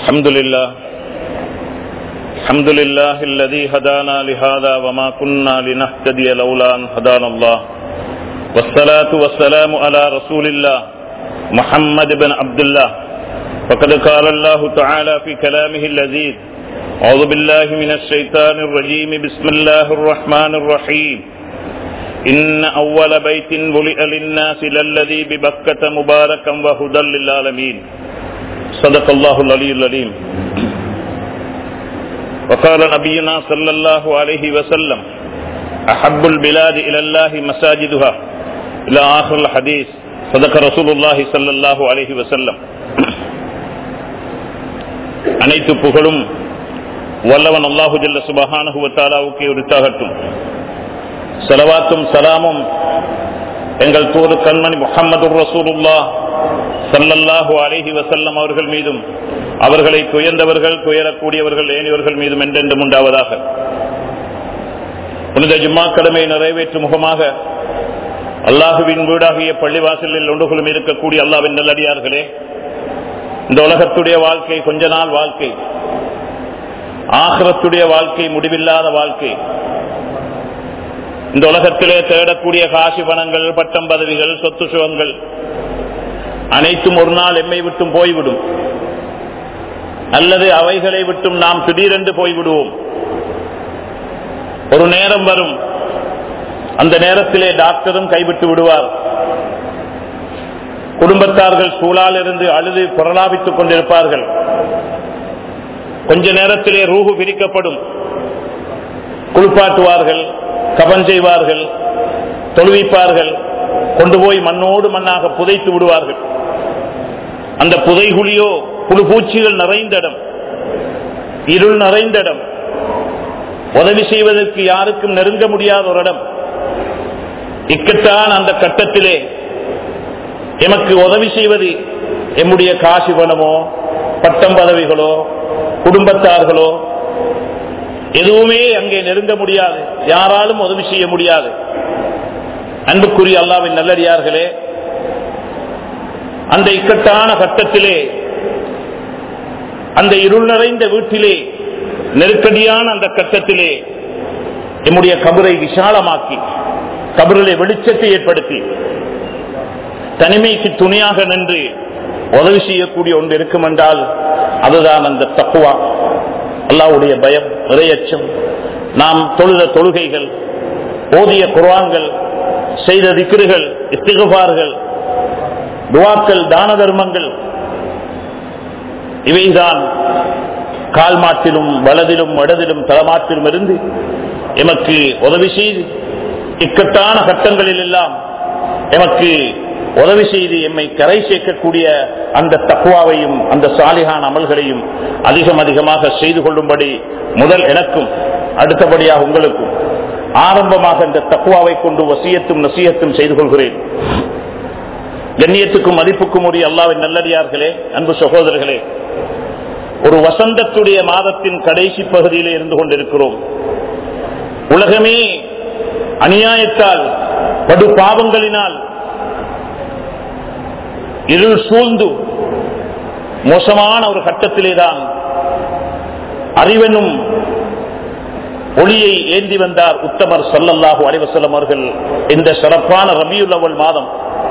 الحمد لله الحمد لله الذي هدانا لهذا وما كنا لنهتدي لولا أن هدانا الله والصلاة والسلام على رسول الله محمد بن عبد الله فقد قال الله تعالى في كلامه اللذيذ أعوذ بالله من الشيطان الرجيم بسم الله الرحمن الرحيم إن أول بيت ولئ للناس للذي ببكة مباركا وهدى للعالمين صدق الله العلي العليم وقال نبينا صلى الله عليه وسلم أحب البلاد إلى الله مساجدها إلى آخر الحديث صدق رسول الله صلى الله عليه وسلم அனைத்து புகழும் வல்லவன் அல்லாஹு ஜல்ல சுபஹானஹு தாலாவுக்கு உரித்தாகட்டும் சலவாத்தும் சலாமும் எங்கள் தூது கண்மணி முகமது ரசூலுல்லா சல்லல்லாஹு அலிஹி வசல்லம் அவர்கள் மீதும் அவர்களை துயர்ந்தவர்கள் துயரக்கூடியவர்கள் ஏனியவர்கள் மீதும் என்றென்றும் உண்டாவதாக புனித ஜும்மா கடமை நிறைவேற்றும் முகமாக அல்லாஹுவின் வீடாகிய பள்ளிவாசலில் ஒன்றுகளும் இருக்கக்கூடிய அல்லாவின் நல்லடியார்களே இந்த உலகத்துடைய வாழ்க்கை கொஞ்ச நாள் வாழ்க்கை ஆகரத்துடைய வாழ்க்கை முடிவில்லாத வாழ்க்கை இந்த உலகத்திலே தேடக்கூடிய காசு பணங்கள் பட்டம் பதவிகள் சொத்து சுகங்கள் அனைத்தும் ஒரு நாள் எம்மை விட்டும் போய்விடும் அல்லது அவைகளை விட்டும் நாம் திடீரென்று போய்விடுவோம் ஒரு நேரம் வரும் அந்த நேரத்திலே டாக்டரும் கைவிட்டு விடுவார் குடும்பத்தார்கள் சூழால் இருந்து அழுது புரளாபித்துக் கொண்டிருப்பார்கள் கொஞ்ச நேரத்திலே ரூகு பிரிக்கப்படும் குளிப்பாட்டுவார்கள் கபன் செய்வார்கள் தொழுவிப்பார்கள் கொண்டு போய் மண்ணோடு மண்ணாக புதைத்து விடுவார்கள் அந்த புதைகுழியோ புழு பூச்சிகள் நிறைந்த இடம் இருள் நிறைந்த இடம் உதவி செய்வதற்கு யாருக்கும் நெருங்க முடியாத ஒரு இடம் இக்கட்டான அந்த கட்டத்திலே எமக்கு உதவி செய்வது எம்முடைய காசு பணமோ பட்டம் பதவிகளோ குடும்பத்தார்களோ எதுவுமே அங்கே நெருங்க முடியாது யாராலும் உதவி செய்ய முடியாது அன்புக்குரிய அல்லாவின் நல்லடியார்களே அந்த இக்கட்டான கட்டத்திலே அந்த இருள் நிறைந்த வீட்டிலே நெருக்கடியான அந்த கட்டத்திலே நம்முடைய கபரை விசாலமாக்கி கபரிலே வெளிச்சத்தை ஏற்படுத்தி தனிமைக்கு துணையாக நின்று உதவி செய்யக்கூடிய ஒன்று இருக்கும் என்றால் அதுதான் அந்த தக்குவா அல்லாவுடைய பயம் இறையச்சம் நாம் தொழுத தொழுகைகள் ஓதிய குர்வான்கள் செய்த திக்கிறுகள் இஸ்திகுபார்கள் துவாக்கள் தான தர்மங்கள் இவைதான் கால் மாட்டிலும் வலதிலும் வடதிலும் தலமாட்டிலும் இருந்து எமக்கு உதவி செய்து இக்கட்டான கட்டங்களில் எல்லாம் எமக்கு உதவி செய்து எம்மை கரை சேர்க்கக்கூடிய அந்த தக்குவாவையும் அந்த சாலிகான் அமல்களையும் அதிகம் அதிகமாக செய்து கொள்ளும்படி முதல் எனக்கும் அடுத்தபடியாக உங்களுக்கும் ஆரம்பமாக இந்த தக்குவாவை கொண்டு வசியத்தும் நசியத்தும் செய்து கொள்கிறேன் கண்ணியத்துக்கும் மதிப்புக்கும் உரிய அல்லாவின் நல்லடியார்களே அன்பு சகோதரர்களே ஒரு வசந்தத்துடைய மாதத்தின் கடைசி பகுதியிலே இருந்து கொண்டிருக்கிறோம் உலகமே அநியாயத்தால் படு பாவங்களினால் இருள் சூழ்ந்து மோசமான ஒரு கட்டத்திலே தான் அறிவனும் ஒளியை ஏந்தி வந்தார் உத்தமர் சல்லல்லாஹு அலைவசல்லம் அவர்கள் இந்த சிறப்பான ரபியுல் அவல் மாதம்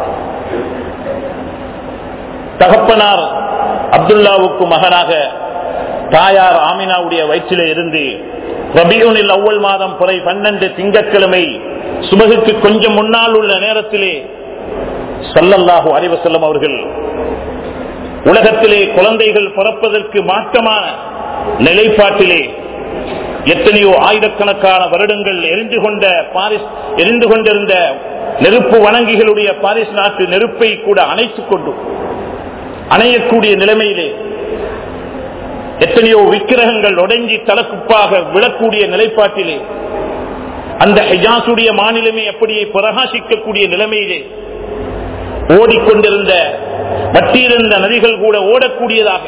தகப்பனார் அப்துல்லாவுக்கு மகனாக தாயார் ஆமினாவுடைய வயிற்றிலே இருந்து ரபியூனில் அவ்வள் மாதம் புறை பன்னெண்டு திங்கட்கிழமை சுபகுக்கு கொஞ்சம் முன்னால் உள்ள நேரத்திலே சல்லல்லாஹு அறிவசல்லம் அவர்கள் உலகத்திலே குழந்தைகள் பிறப்பதற்கு மாற்றமான நிலைப்பாட்டிலே எத்தனையோ ஆயிரக்கணக்கான வருடங்கள் எரிந்து கொண்ட பாரிஸ் எரிந்து கொண்டிருந்த நெருப்பு வணங்கிகளுடைய பாரிஸ் நாட்டு நெருப்பை கூட அணைத்துக் கொண்டு அணையக்கூடிய நிலைமையிலே எத்தனையோ விக்கிரகங்கள் உடஞ்சி தலக்குப்பாக விழக்கூடிய நிலைப்பாட்டிலே அந்த ஹெஜாசுடைய மாநிலமே அப்படியே பிரகாசிக்கக்கூடிய நிலைமையிலே ஓடிக்கொண்டிருந்த வட்டியிருந்த நதிகள் கூட ஓடக்கூடியதாக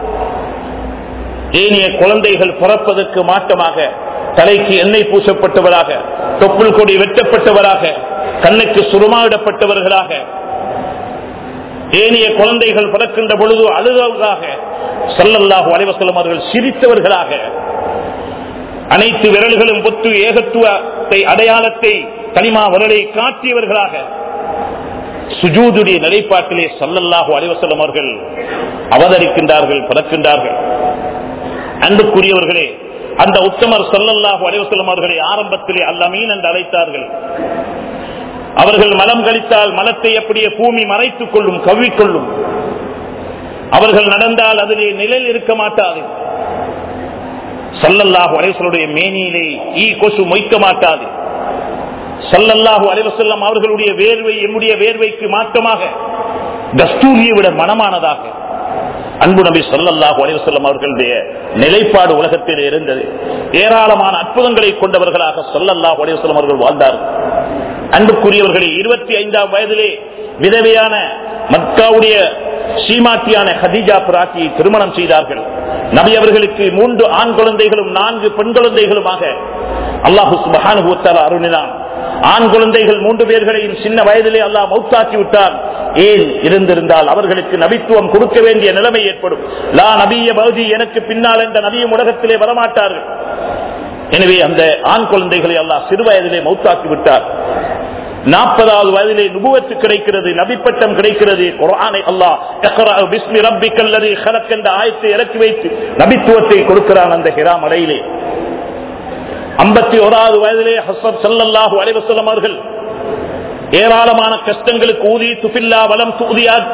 ஏனைய குழந்தைகள் பிறப்பதற்கு மாற்றமாக தலைக்கு எண்ணெய் பூசப்பட்டவராக தொப்புள் கொடி வெட்டப்பட்டவராக கண்ணுக்கு சுருமாவிடப்பட்டவர்களாக ஏனைய குழந்தைகள் பிறக்கின்ற பொழுது அழுதவர்களாக சல்லல்லாஹு அலைவசல்லம் அவர்கள் சிரித்தவர்களாக அனைத்து விரல்களும் பொத்து ஏகத்துவத்தை அடையாளத்தை கனிமா விரலை காட்டியவர்களாக சுஜூதுடைய நிலைப்பாட்டிலே சல்லல்லாஹு அலைவசல்லம் அவர்கள் அவதரிக்கின்றார்கள் பிறக்கின்றார்கள் அன்புக்குரியவர்களே அந்த உத்தமர் சல்லல்லாஹு அலைவசல்லம் அவர்களை ஆரம்பத்திலே அல்லமீன் என்று அழைத்தார்கள் அவர்கள் மலம் கழித்தால் மலத்தை அப்படியே பூமி மறைத்துக் கொள்ளும் கவ்விக்கொள்ளும் அவர்கள் நடந்தால் அதிலே நிழல் இருக்க மாட்டாது சல்லல்லாஹு அலைவசலுடைய மேனியிலே ஈ கொசு மொய்க்க மாட்டாது சல்லல்லாஹு அலைவசல்லம் அவர்களுடைய வேர்வை என்னுடைய வேர்வைக்கு மாற்றமாக கஸ்தூரியை விட மனமானதாக அன்பு நபி சொல்லல்லாஹு அலைவசல்லம் அவர்களுடைய நிலைப்பாடு உலகத்தில் இருந்தது ஏராளமான அற்புதங்களை கொண்டவர்களாக சொல்லல்லாஹு அலைவசல்லம் அவர்கள் வாழ்ந்தார்கள் அன்புக்குரியவர்களே இருபத்தி ஐந்தாம் வயதிலே விதவையான மக்காவுடைய சீமாத்தியான ஹதீஜா பிராட்டியை திருமணம் செய்தார்கள் நபி அவர்களுக்கு மூன்று ஆண் குழந்தைகளும் நான்கு பெண் குழந்தைகளுமாக அல்லாஹு சுபஹானுபூத்தால் அருணினான் ஆண் குழந்தைகள் மூன்று பேர்களையும் சின்ன வயதிலே அல்லாஹ் மௌத்தாக்கி விட்டார் ஏன் இருந்திருந்தால் அவர்களுக்கு நபித்துவம் கொடுக்க வேண்டிய நிலைமை ஏற்படும் லா நபிய பகுதி எனக்கு பின்னால் என்ற நபியும் உலகத்திலே வரமாட்டார்கள் எனவே அந்த ஆண் குழந்தைகளை அல்லாஹ் சிறு வயதிலே மௌத்தாக்கி விட்டார் நாற்பதாவது வயதிலே நுபுவத்து கிடைக்கிறது நபிப்பட்டம் கிடைக்கிறது குரானை அல்லாஹ் பிஸ்மி ரப்பி கல்லது ஹலக் என்ற ஆயத்தை இறக்கி வைத்து நபித்துவத்தை கொடுக்கிறான் அந்த ஹிரா மலையிலே ஐம்பத்தி ஓராவது வயதிலே ஹசப் சல்லல்லாஹு அலைவசல்லம் அவர்கள் ஏராளமான கஷ்டங்களுக்கு ஊதி துபில்லா வலம் தூதியாத்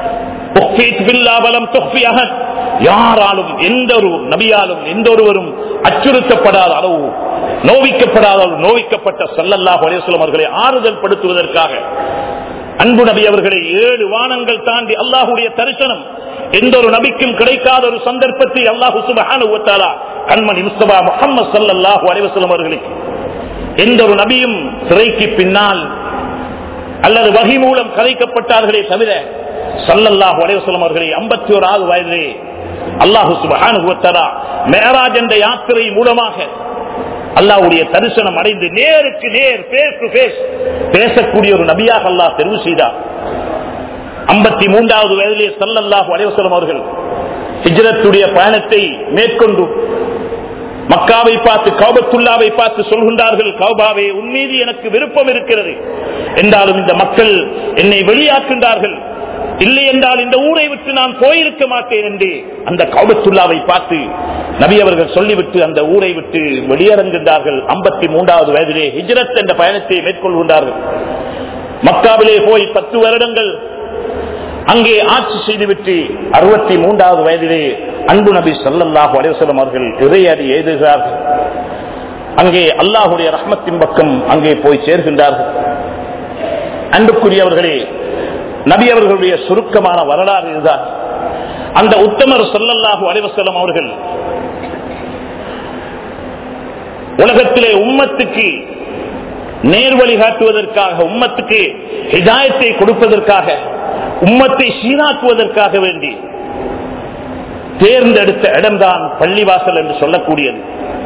யாராலும் எந்த ஒரு நபியாலும் எந்த ஒருவரும் அச்சுறுத்தப்படாத அளவு நோவிக்கப்படாத அளவு நோவிக்கப்பட்ட சல்லல்லாஹ் அலேஸ்லம் அவர்களை ஆறுதல் படுத்துவதற்காக அன்பு நபி அவர்களை ஏழு வானங்கள் தாண்டி அல்லாஹுடைய தரிசனம் எந்த ஒரு நபிக்கும் கிடைக்காத ஒரு சந்தர்ப்பத்தை அல்லாஹு சுபஹானுவத்தாலா கண்மணி முஸ்தபா முகமது சல்லாஹூ அலைவசலம் அவர்களுக்கு எந்த ஒரு நபியும் சிறைக்கு பின்னால் அல்லது வகை மூலம் கதைக்கப்பட்டார்களே தவிர சல்லல்லாஹு அலைவசலம் அவர்களை ஐம்பத்தி ஓராவது வயதிலே அல்லாஹு சுபஹானுவத்தாலா மேராஜ் என்ற யாத்திரை மூலமாக அல்லாவுடைய தரிசனம் அடைந்து நேருக்கு நேர் பேஸ் டு பேஸ் பேசக்கூடிய ஒரு நபியாக அல்லாஹ் தெரிவு செய்தார் ஐம்பத்தி மூன்றாவது வயதிலே சல்லல்லாஹு அலைவசலம் அவர்கள் ஹிஜ்ரத்துடைய பயணத்தை மேற்கொண்டு மக்காவை பார்த்து கௌபத்துல்லாவை பார்த்து சொல்கின்றார்கள் கௌபாவே உன்மீது எனக்கு விருப்பம் இருக்கிறது என்றாலும் இந்த மக்கள் என்னை வெளியாக்குகின்றார்கள் இல்லை என்றால் இந்த ஊரை விட்டு நான் போயிருக்க மாட்டேன் என்று அந்த கௌபத்துல்லாவை பார்த்து நபி அவர்கள் சொல்லிவிட்டு அந்த ஊரை விட்டு வெளியேறுகின்றார்கள் ஐம்பத்தி மூன்றாவது வயதிலே ஹிஜ்ரத் என்ற பயணத்தை மேற்கொள்கின்றார்கள் மக்காவிலே போய் பத்து வருடங்கள் அங்கே ஆட்சி செய்துவிட்டு அறுபத்தி மூன்றாவது வயதிலே அன்பு நபி சல்லாஹு அலைவசலம் அவர்கள் இறையடி எழுதுகிறார்கள் அங்கே அல்லாஹுடைய ரஹ்மத்தின் பக்கம் அங்கே போய் சேர்கின்றார்கள் அன்புக்குரியவர்களே நபி அவர்களுடைய சுருக்கமான வரலாறு இதுதான் அந்த உத்தமர் சொல்லல்லாஹு அலைவசலம் அவர்கள் உலகத்திலே உம்மத்துக்கு நேர் வழிகாட்டுவதற்காக உம்மத்துக்கு ஹிதாயத்தை கொடுப்பதற்காக உம்மத்தை சீராக்குவதற்காக வேண்டி தேர்ந்தெடுத்த இடம்தான் பள்ளிவாசல் என்று சொல்லக்கூடியது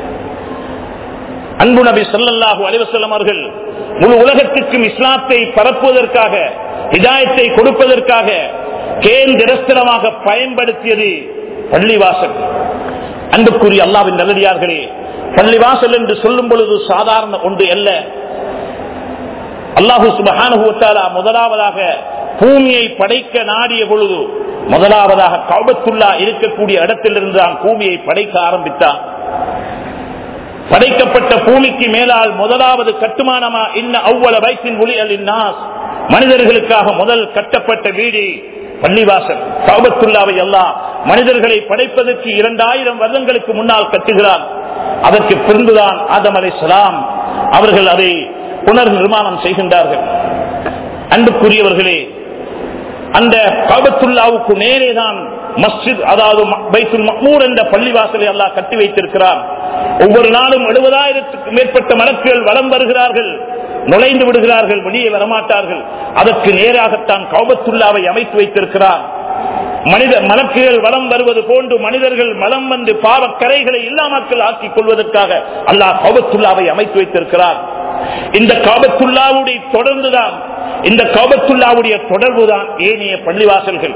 அன்பு நபி சொல்லல்லாஹு அலிவசல்லம் அவர்கள் முழு உலகத்திற்கும் இஸ்லாத்தை பரப்புவதற்காக ஹிதாயத்தை கொடுப்பதற்காக கேந்திரஸ்திரமாக பயன்படுத்தியது பள்ளிவாசல் அன்புக்குரிய அல்லாவின் நல்லடியார்களே பள்ளிவாசல் என்று சொல்லும் பொழுது சாதாரண ஒன்று அல்ல அல்லாஹு சுபஹானுவத்தாலா முதலாவதாக பூமியை படைக்க நாடிய பொழுது முதலாவதாக கௌபத்துல்லா இருக்கக்கூடிய இடத்திலிருந்து தான் பூமியை படைக்க ஆரம்பித்தார் படைக்கப்பட்ட பூமிக்கு மேலால் முதலாவது கட்டுமானமா இன்ன அவ்வள வயசின் ஒளி அலின்னாஸ் மனிதர்களுக்காக முதல் கட்டப்பட்ட வீடு பள்ளிவாசல் கௌபத்துல்லாவை எல்லாம் மனிதர்களை படைப்பதற்கு இரண்டாயிரம் வருடங்களுக்கு முன்னால் கட்டுகிறார் அதற்கு பிறந்துதான் ஆதம் அலை சலாம் அவர்கள் அதை புனர் நிர்மாணம் செய்கின்றார்கள் அன்புக்குரியவர்களே அந்த காபத்துல்லாவுக்கு நேரேதான் மஸ்ஜித் அதாவது பைத்துல் மஹ்மூர் என்ற பள்ளிவாசலை எல்லாம் கட்டி வைத்திருக்கிறார் ஒவ்வொரு நாளும் எழுபதாயிரத்துக்கு மேற்பட்ட மலக்குகள் வலம் வருகிறார்கள் நுழைந்து விடுகிறார்கள் வெளியே வரமாட்டார்கள் அதற்கு நேராகத்தான் கௌபத்துல்லாவை அமைத்து வைத்திருக்கிறார் மனித மலக்குகள் வலம் வருவது போன்று மனிதர்கள் மலம் வந்து பாவக்கரைகளை இல்லாமக்கள் ஆக்கிக் கொள்வதற்காக அல்லாஹ் கௌபத்துல்லாவை அமைத்து வைத்திருக்கிறார் இந்த காபத்துல்லாவுடைய தொடர்ந்துதான் இந்த காபத்துல்லாவுடைய தொடர்புதான் ஏனைய பள்ளிவாசல்கள்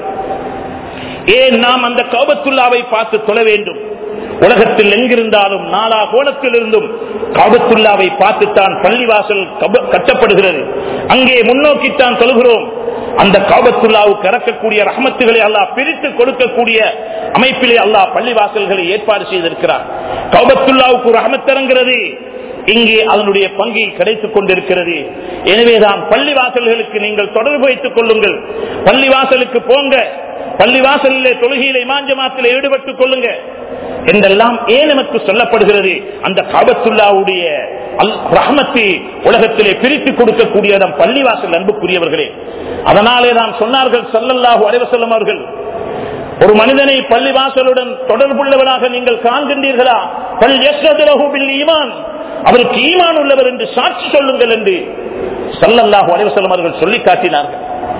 ஏன் நாம் அந்த காபத்துல்லாவை பார்த்து தொழ வேண்டும் உலகத்தில் எங்கிருந்தாலும் நாலா கோணத்தில் இருந்தும் காபத்துல்லாவை பார்த்துத்தான் பள்ளிவாசல் கப- கட்டப்படுகிறது அங்கே முன்னோக்கித்தான் தொழுகிறோம் அந்த காபத்துல்லாவுக்கு இறக்கக்கூடிய ரஹமத்துகளை அல்லாஹ் பிரித்து கொடுக்கக்கூடிய அமைப்பிலே அல்லாஹ் பள்ளிவாசல்களை ஏற்பாடு செய்திருக்கிறார் காபத்துல்லாவுக்கு ஒரு ரஹமத் இறங்கிறது இங்கே அதனுடைய பங்கு கிடைத்துக் கொண்டிருக்கிறது எனவேதான் பள்ளிவாசல்களுக்கு நீங்கள் தொடர்பு வைத்துக் கொள்ளுங்கள் பள்ளிவாசலுக்கு போங்க பள்ளிவாசலிலே தொழுகையிலே மாஞ்சமாத்திலே ஈடுபட்டுக் கொள்ளுங்க என்றெல்லாம் ஏன் நமக்கு சொல்லப்படுகிறது அந்த காபத்துல்லாவுடைய அல்- ரஹமத்தை உலகத்திலே பிரித்து கொடுக்கக்கூடிய நம் பள்ளிவாசல் அன்புக்குரியவர்களே அதனாலே தான் சொன்னார்கள் சல்லல்லாஹு அலைவசல்லம் அவர்கள் ஒரு மனிதனை பள்ளிவாசலுடன் தொடர்புள்ளவனாக நீங்கள் காண்கின்றீர்களா பல் யஸ்ரதுலஹு பில் ஈமான் அவருக்கு ஈமான் உள்ளவர் என்று சாட்சி சொல்லுங்கள் என்று சல்லல்லாஹு அலைவசல்லம் அவர்கள் சொல்லி காட்டினார்கள்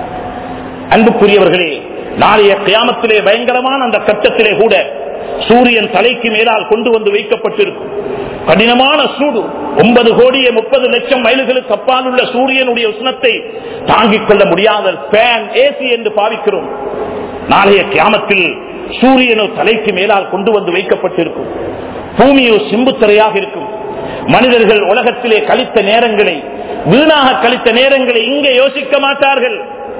அன்புக்குரியவர்களே நாளைய கியாமத்திலே பயங்கரமான அந்த கட்டத்திலே கூட சூரியன் தலைக்கு மேலால் கொண்டு வந்து வைக்கப்பட்டிருக்கும் கடினமான சூடு ஒன்பது கோடியே முப்பது லட்சம் மைல்களுக்கு அப்பால் உள்ள சூரியனுடைய உஷ்ணத்தை தாங்கிக் கொள்ள முடியாத ஃபேன் ஏசி என்று பாவிக்கிறோம் நாளைய கியாமத்தில் சூரியனோ தலைக்கு மேலால் கொண்டு வந்து வைக்கப்பட்டிருக்கும் பூமியோ சிம்புத்தரையாக இருக்கும் மனிதர்கள் உலகத்திலே கழித்த நேரங்களை வீணாக கழித்த நேரங்களை இங்கே யோசிக்க மாட்டார்கள்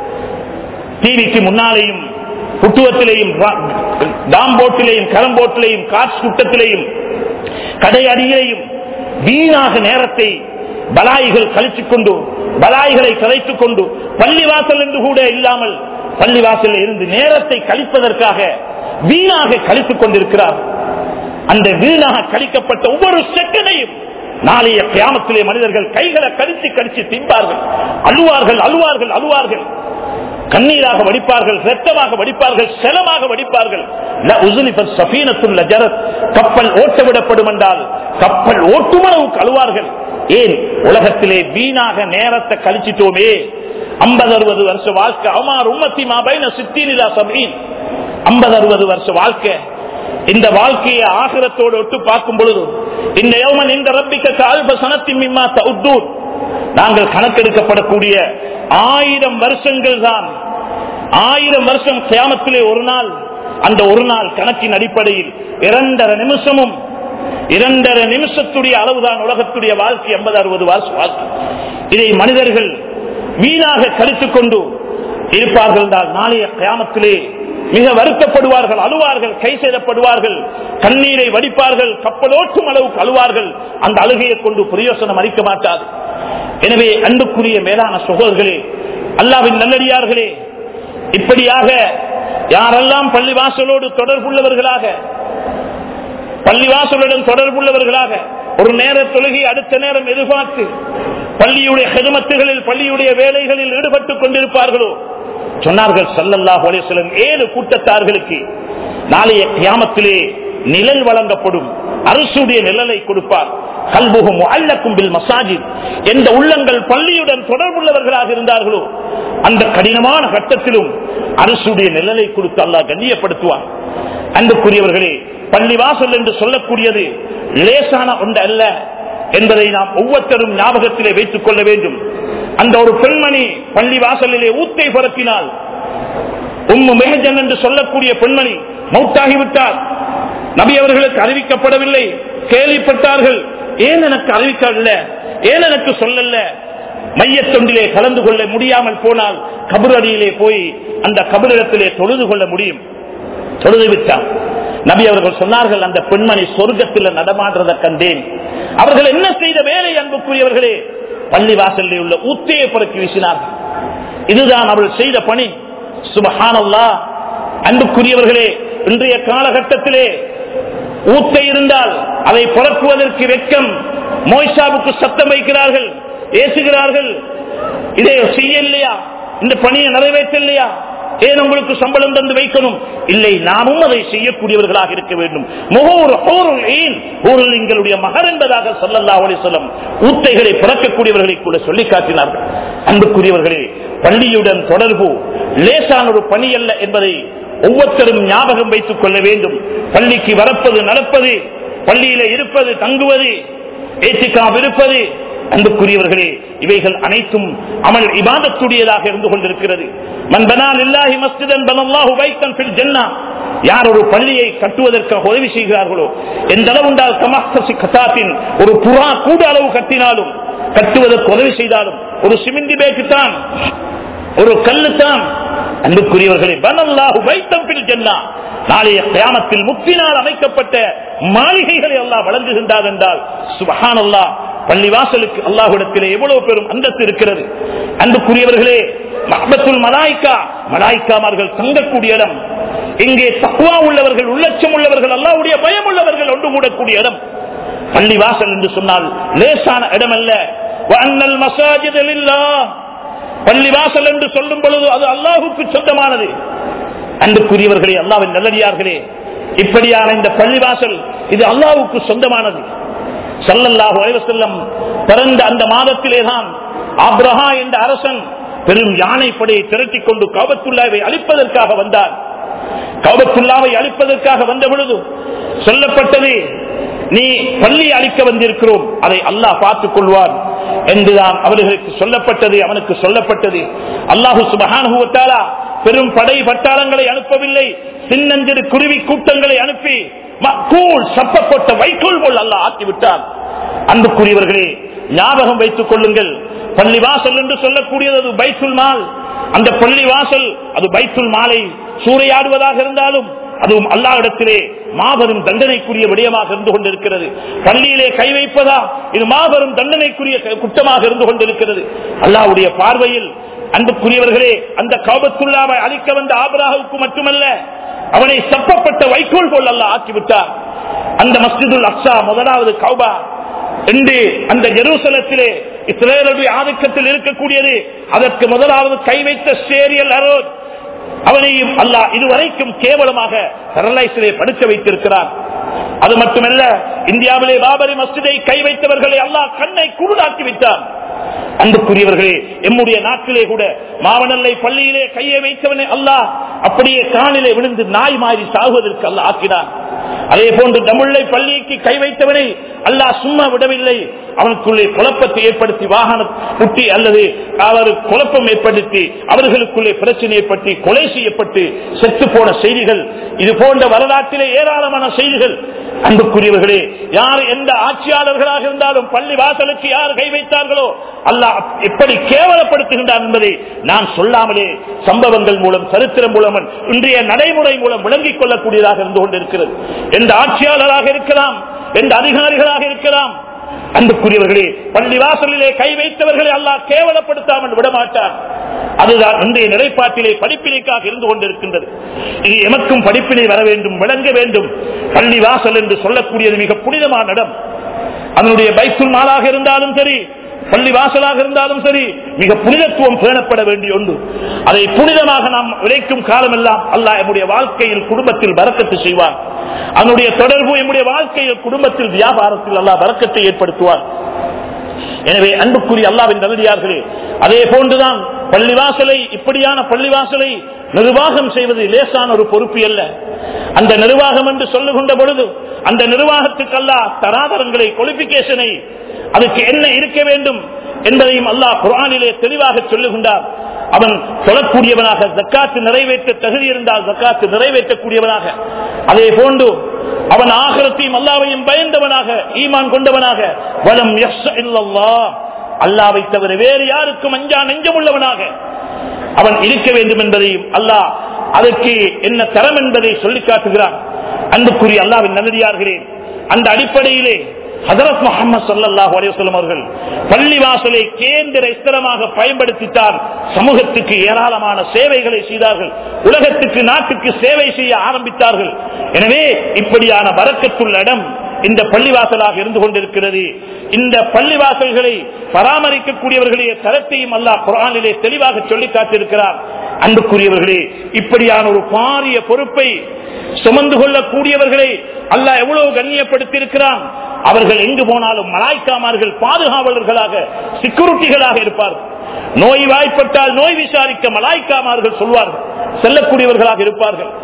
டிவிக்கு முன்னாலேயும் புட்டுவத்திலேயும் டாம்போட்டிலேயும் கரம்போட்டிலேயும் காற்று குட்டத்திலேயும் கடை அடியிலேயும் வீணாக நேரத்தை பலாய்கள் கழித்துக் கொண்டு பலாய்களை கலைத்துக் கொண்டு பள்ளிவாசல் என்று கூட இல்லாமல் பள்ளிவாசலில் இருந்து நேரத்தை கழிப்பதற்காக வீணாக கழித்துக் கொண்டிருக்கிறார் அந்த வீணாக கழிக்கப்பட்ட ஒவ்வொரு செகண்டையும் நாளைய கியாமத்திலே மனிதர்கள் கைகளை கடிச்சு கடிச்சு திம்பார்கள் அழுவார்கள் அழுவார்கள் அழுவார்கள் கண்ணீராக வடிப்பார்கள் ரத்தமாக வடிப்பார்கள் செலமாக வடிப்பார்கள் ல உசுலிபத் சஃபீனத்துல் லஜரத். கப்பல் ஓட்ட விடப்படும் என்றால் கப்பல் ஓட்டுமளவுக்கு அழுவார்கள் ஏன் உலகத்திலே வீணாக நேரத்தை கழிச்சிட்டோமே ஐம்பது அறுபது வருஷ வாழ்க்கை அமார் உம்மத்தி மாபைன சித்தீனிலா சபீன் ஐம்பது அறுபது வருஷ வாழ்க்கை இந்த வாழ்க்கையை ஆகிரத்தோடு ஒட்டு பார்க்கும் பொழுது இந்த யௌமன் இந்த ரப்பிக்க கால்ப சனத்தின் மிம்மா தவுத்தூர் நாங்கள் கணக்கெடுக்கப்படக்கூடிய ஆயிரம் வருஷங்கள் தான் ஆயிரம் வருஷம் கியாமத்திலே ஒரு நாள் அந்த ஒரு நாள் கணக்கின் அடிப்படையில் இரண்டரை நிமிஷமும் இரண்டரை நிமிஷத்துடைய அளவுதான் உலகத்துடைய வாழ்க்கை எண்பது அறுபது வருஷம் வாழ்க்கை இதை மனிதர்கள் வீணாக கழித்துக் கொண்டு இருப்பார்கள் என்றால் நாளைய கியாமத்திலே மிக வருத்தப்படுவார்கள் அழுவார்கள் கை செய்தப்படுவார்கள் கண்ணீரை வடிப்பார்கள் கப்பலோட்டும் அளவுக்கு அழுவார்கள் அந்த அழுகையை கொண்டு பிரயோசனம் அளிக்க மாட்டாது எனவே அன்புக்குரிய மேலான சகோதரர்களே அல்லாவின் நல்லடியார்களே இப்படியாக யாரெல்லாம் பள்ளிவாசலோடு தொடர்புள்ளவர்களாக பள்ளிவாசலுடன் தொடர்புள்ளவர்களாக ஒரு நேர தொழுகை அடுத்த நேரம் எதிர்பார்த்து பள்ளியுடைய ஹெதுமத்துகளில் பள்ளியுடைய வேலைகளில் ஈடுபட்டுக் கொண்டிருப்பார்களோ சொன்னார்கள் சல்லல்லாஹு அலைஹி வஸல்லம் ஏழு கூட்டத்தார்களுக்கு நாளைய கியாமத்திலே நிழல் வழங்கப்படும் அரசுடைய நிழலை கொடுப்பார் கல்புகும் அல்லக்கும் பில் மசாஜித் எந்த உள்ளங்கள் பள்ளியுடன் தொடர்புள்ளவர்களாக இருந்தார்களோ அந்த கடினமான கட்டத்திலும் அரசுடைய நிழலை கொடுத்து அல்லாஹ் கண்ணியப்படுத்துவார் அன்புக்குரியவர்களே பள்ளிவாசல் என்று சொல்லக்கூடியது லேசான ஒன்று அல்ல என்பதை நாம் ஒவ்வொருத்தரும் ஞாபகத்திலே வைத்துக் கொள்ள வேண்டும் அந்த ஒரு பெண்மணி பள்ளி வாசலிலே ஊத்தை பரப்பினால் உம்மு மெஹஜன் என்று சொல்லக்கூடிய பெண்மணி மௌத்தாகிவிட்டார் நபி அவர்களுக்கு அறிவிக்கப்படவில்லை கேள்விப்பட்டார்கள் ஏன் எனக்கு அறிவிக்கவில்ல ஏன் எனக்கு சொல்லல மையத்தொண்டிலே கலந்து கொள்ள முடியாமல் போனால் கபுரடியிலே போய் அந்த கபரிடத்திலே தொழுது கொள்ள முடியும் தொழுது விட்டார் நபி அவர்கள் சொன்னார்கள் அந்த பெண்மணி சொர்க்கத்தில் நடமாடுறத கண்டேன் அவர்கள் என்ன செய்த வேலை அன்புக்குரியவர்களே பள்ளி வாசலில் உள்ள ஊத்தையை புறக்கி வீசினார்கள் இதுதான் அவர்கள் செய்த பணி சுபஹானல்லா அன்புக்குரியவர்களே இன்றைய காலகட்டத்திலே ஊத்தை இருந்தால் அதை புறக்குவதற்கு வெட்கம் மோய்ஷாவுக்கு சத்தம் வைக்கிறார்கள் ஏசுகிறார்கள் இதை செய்யலையா இந்த பணியை நிறைவேற்றலையா ஏன் உங்களுக்கு சம்பளம் தந்து வைக்கணும் இல்லை நாமும் அதை செய்யக்கூடியவர்களாக இருக்க வேண்டும் எங்களுடைய மகர் என்பதாக சொல்லல்லா ஒளி சொல்லும் ஊத்தைகளை பிறக்கக்கூடியவர்களை கூட சொல்லி காட்டினார்கள் அன்புக்குரியவர்களே பள்ளியுடன் தொடர்பு லேசான ஒரு பணி அல்ல என்பதை ஒவ்வொருத்தரும் ஞாபகம் வைத்துக் கொள்ள வேண்டும் பள்ளிக்கு வரப்பது நடப்பது பள்ளியில இருப்பது தங்குவது ஏத்திக்காம் இருப்பது அன்புக்குரியவர்களே இவைகள் அனைத்தும் அமல் இபாதத்துடையதாக இருந்து கொண்டிருக்கிறது மன்பனால் இல்லாஹி மஸ்ஜிதன் பனல்லாஹு பைத்தன் ஃபில் ஜன்னா யார் ஒரு பள்ளியை கட்டுவதற்காக உதவி செய்கிறார்களோ எந்த அளவு உண்டால் கமாசி கசாத்தின் ஒரு புறா கூட அளவு கட்டினாலும் கட்டுவதற்கு உதவி செய்தாலும் ஒரு சிமிண்டி பேக்கு தான் ஒரு கல்லு தான் அன்புக்குரியவர்களே பனல்லாஹு பைத்தன் ஃபில் ஜன்னா நாளைய கியாமத்தில் முக்தினால் அமைக்கப்பட்ட மாளிகைகளை அல்லாஹ் வழங்குகின்றார் என்றால் சுபஹான் அல்லாஹ் பள்ளிவாசலுக்கு அல்லாஹுடத்திலே எவ்வளவு பெரும் அந்தஸ்து இருக்கிறது அன்புக்குரியவர்களே மஹபத்துல் மலாய்க்கா மலாய்க்காமார்கள் தங்கக்கூடிய இடம் இங்கே தக்குவா உள்ளவர்கள் உள்ளட்சம் உள்ளவர்கள் அல்லாவுடைய பயம் உள்ளவர்கள் ஒன்று கூடக்கூடிய இடம் பள்ளிவாசல் என்று சொன்னால் லேசான இடம் அல்ல வஅன்னல் மசாஜித லில்லாஹ். பள்ளிவாசல் என்று சொல்லும் பொழுது அது அல்லாஹுக்கு சொந்தமானது அன்புக்குரியவர்களே அல்லாவின் நல்லடியார்களே இப்படியான இந்த பள்ளிவாசல் இது அல்லாஹுக்கு சொந்தமானது சல்லல்லாஹு அலைஹி வஸல்லம் பிறந்த அந்த மாதத்திலேதான் ஆப்ரஹா என்ற அரசன் பெரும் யானை படையை திரட்டிக் கொண்டு காபத்துல்லாவை அழிப்பதற்காக வந்தார் காபத்துல்லாவை அழிப்பதற்காக வந்த பொழுது சொல்லப்பட்டது நீ பள்ளி அழிக்க வந்திருக்கிறோம் அதை அல்லாஹ் பார்த்துக் கொள்வார் என்றுதான் அவர்களுக்கு சொல்லப்பட்டது அவனுக்கு சொல்லப்பட்டது அல்லாஹு சுபஹானுவத்தாலா பெரும் படை பட்டாளங்களை அனுப்பவில்லை சின்னஞ்சிறு குருவி கூட்டங்களை அனுப்பி கூழ் சப்பப்பட்ட வைக்கோல் போல் அல்லாஹ் ஆக்கிவிட்டார் அன்புக்குரியவர்களே ஞாபகம் வைத்துக் கொள்ளுங்கள் பள்ளி வாசல் என்று சொல்லக்கூடியது அது பைத்துல் மால் அந்த பள்ளி வாசல் அது பைத்துல் மாலை சூறையாடுவதாக இருந்தாலும் அதுவும் அல்லாஹ்விடத்திலே மாபெரும் தண்டனைக்குரிய விடயமாக இருந்து கொண்டிருக்கிறது பள்ளியிலே கை வைப்பதா இது மாபெரும் தண்டனைக்குரிய குற்றமாக இருந்து கொண்டிருக்கிறது அல்லாஹ்வுடைய பார்வையில் அன்புக்குரியவர்களே அந்த காபத்துள்ளாவை அழிக்க வந்த ஆபராவுக்கு மட்டுமல்ல அவனை சப்பப்பட்ட வைக்கோல் போல் அல்ல ஆக்கிவிட்டார் அந்த மஸ்ஜிதுல் அக்ஸா முதலாவது கௌபா என்று அந்த ஜெருசலத்திலே இஸ்ரேலுடைய ஆதிக்கத்தில் இருக்கக்கூடியது அதற்கு முதலாவது கை வைத்த சேரியல் அரோத் அவனையும் அல்லாஹ் இதுவரைக்கும் கேவலமாக பெரலைஸிலே படுக்க வைத்திருக்கிறார் அது மட்டுமல்ல இந்தியாவிலே பாபரி மஸ்ஜிதை கை வைத்தவர்களை அல்லாஹ் கண்ணை குருடாக்கி விட்டார் அன்புக்குரியவர்களே எம்முடைய நாட்டிலே கூட மாவனல்லை பள்ளியிலே கையை வைத்தவனை அல்லாஹ் அப்படியே காணிலே விழுந்து நாய் மாறி சாகுவதற்கு அல்லாஹ் ஆக்கினான் அதே போன்று தமிழை பள்ளிக்கு கை வைத்தவனை அல்லாஹ் சும்மா விடவில்லை அவனுக்குள்ளே குழப்பத்தை ஏற்படுத்தி வாகனம் குட்டி அல்லது அவர் குழப்பம் ஏற்படுத்தி அவர்களுக்குள்ளே பிரச்சனை ஏற்பட்டு கொலை செய்யப்பட்டு செத்து போன செய்திகள் இது போன்ற வரலாற்றிலே ஏராளமான செய்திகள் அன்புக்குரியவர்களே யார் எந்த ஆட்சியாளர்களாக இருந்தாலும் பள்ளி வாசலுக்கு யார் கை வைத்தார்களோ அல்லாஹ் எப்படி கேவலப்படுத்துகின்றார் என்பதை நான் சொல்லாமலே சம்பவங்கள் மூலம் சரித்திரம் மூலம் இன்றைய நடைமுறை மூலம் விளங்கிக் கொள்ளக்கூடியதாக இருந்து கொண்டிருக்கிறது எந்த ஆட்சியாளராக இருக்கலாம் எந்த அதிகாரிகளாக இருக்கலாம் அன்புக்குரியவர்களே பள்ளி வாசலிலே கை வைத்தவர்களை அல்லாஹ் கேவலப்படுத்தாமல் விடமாட்டார் அதுதான் இன்றைய நிலைப்பாட்டிலே படிப்பினைக்காக இருந்து கொண்டிருக்கின்றது இது எமக்கும் படிப்பினை வர வேண்டும் விளங்க வேண்டும் பள்ளி வாசல் என்று சொல்லக்கூடியது மிக புனிதமான இடம் அதனுடைய பைத்துல் நாளாக இருந்தாலும் சரி பள்ளி வாசலாக இருந்தாலும் சரி மிக புனிதத்துவம் பேணப்பட வேண்டிய ஒன்று அதை புனிதமாக நாம் விளைக்கும் காலமெல்லாம் அல்லாஹ் நம்முடைய வாழ்க்கையில் குடும்பத்தில் வரக்கத்து செய்வார் அதனுடைய தொடர்பு நம்முடைய வாழ்க்கையில் குடும்பத்தில் வியாபாரத்தில் அல்லாஹ் வரக்கத்தை ஏற்படுத்துவார் எனவே அன்புக்குரிய அல்லாவின் நல்லடியார்களே அதே போன்றுதான் பள்ளிவாசலை இப்படியான பள்ளிவாசலை நிர்வாகம் செய்வது லேசான ஒரு பொறுப்பு அல்ல அந்த நிர்வாகம் என்று சொல்லுகின்ற பொழுது அந்த நிர்வாகத்துக்கு அல்லா தராதரங்களை குவாலிபிகேஷனை அதுக்கு என்ன இருக்க வேண்டும் என்பதையும் அல்லாஹ் குரானிலே தெளிவாக சொல்லுகின்றார் அவன் சொல்லக்கூடியவனாக ஜக்காத்து நிறைவேற்ற தகுதி இருந்தால் ஜக்காத்து நிறைவேற்றக்கூடியவனாக அதே போன்று அவன் ஆகரத்தையும் அல்லாவையும் பயந்தவனாக ஈமான் கொண்டவனாக வலம் அல்லாவை தவிர வேறு யாருக்கும் அஞ்சா நெஞ்சமுள்ளவனாக அவன் இருக்க வேண்டும் என்பதையும் அல்லாஹ் அதற்கு என்ன தரம் என்பதை சொல்லி காட்டுகிறான் அன்புக்குரிய அல்லாவின் நல்லடியார்களே அந்த அடிப்படையிலே ஹதரத் முகமது சல்லாஹ் அலையம் அவர்கள் பள்ளிவாசலை கேந்திர ஸ்திரமாக பயன்படுத்தித்தான் சமூகத்துக்கு ஏராளமான சேவைகளை செய்தார்கள் உலகத்துக்கு நாட்டுக்கு சேவை செய்ய ஆரம்பித்தார்கள் எனவே இப்படியான வரக்கத்துள்ள இடம் இந்த பள்ளிவாசலாக இருந்து கொண்டிருக்கிறது இந்த பள்ளிவாசல்களை பராமரிக்கக்கூடியவர்களுடைய தரத்தையும் அல்லாஹ் குரானிலே தெளிவாக சொல்லி காட்டியிருக்கிறார் அன்புக்குரியவர்களே இப்படியான ஒரு பாரிய பொறுப்பை சுமந்து கொள்ளக்கூடியவர்களை அல்லாஹ் எவ்வளவு கண்ணியப்படுத்தி இருக்கிறான் அவர்கள் எங்கு போனாலும் மலாய்க்காமார்கள் பாதுகாவலர்களாக செக்யூரிட்டிகளாக இருப்பார்கள் நோய் வாய்ப்பட்டால் நோய் விசாரிக்க மலாய்க்காமார்கள் சொல்வார்கள் செல்லக்கூடியவர்களாக இருப்பார்கள்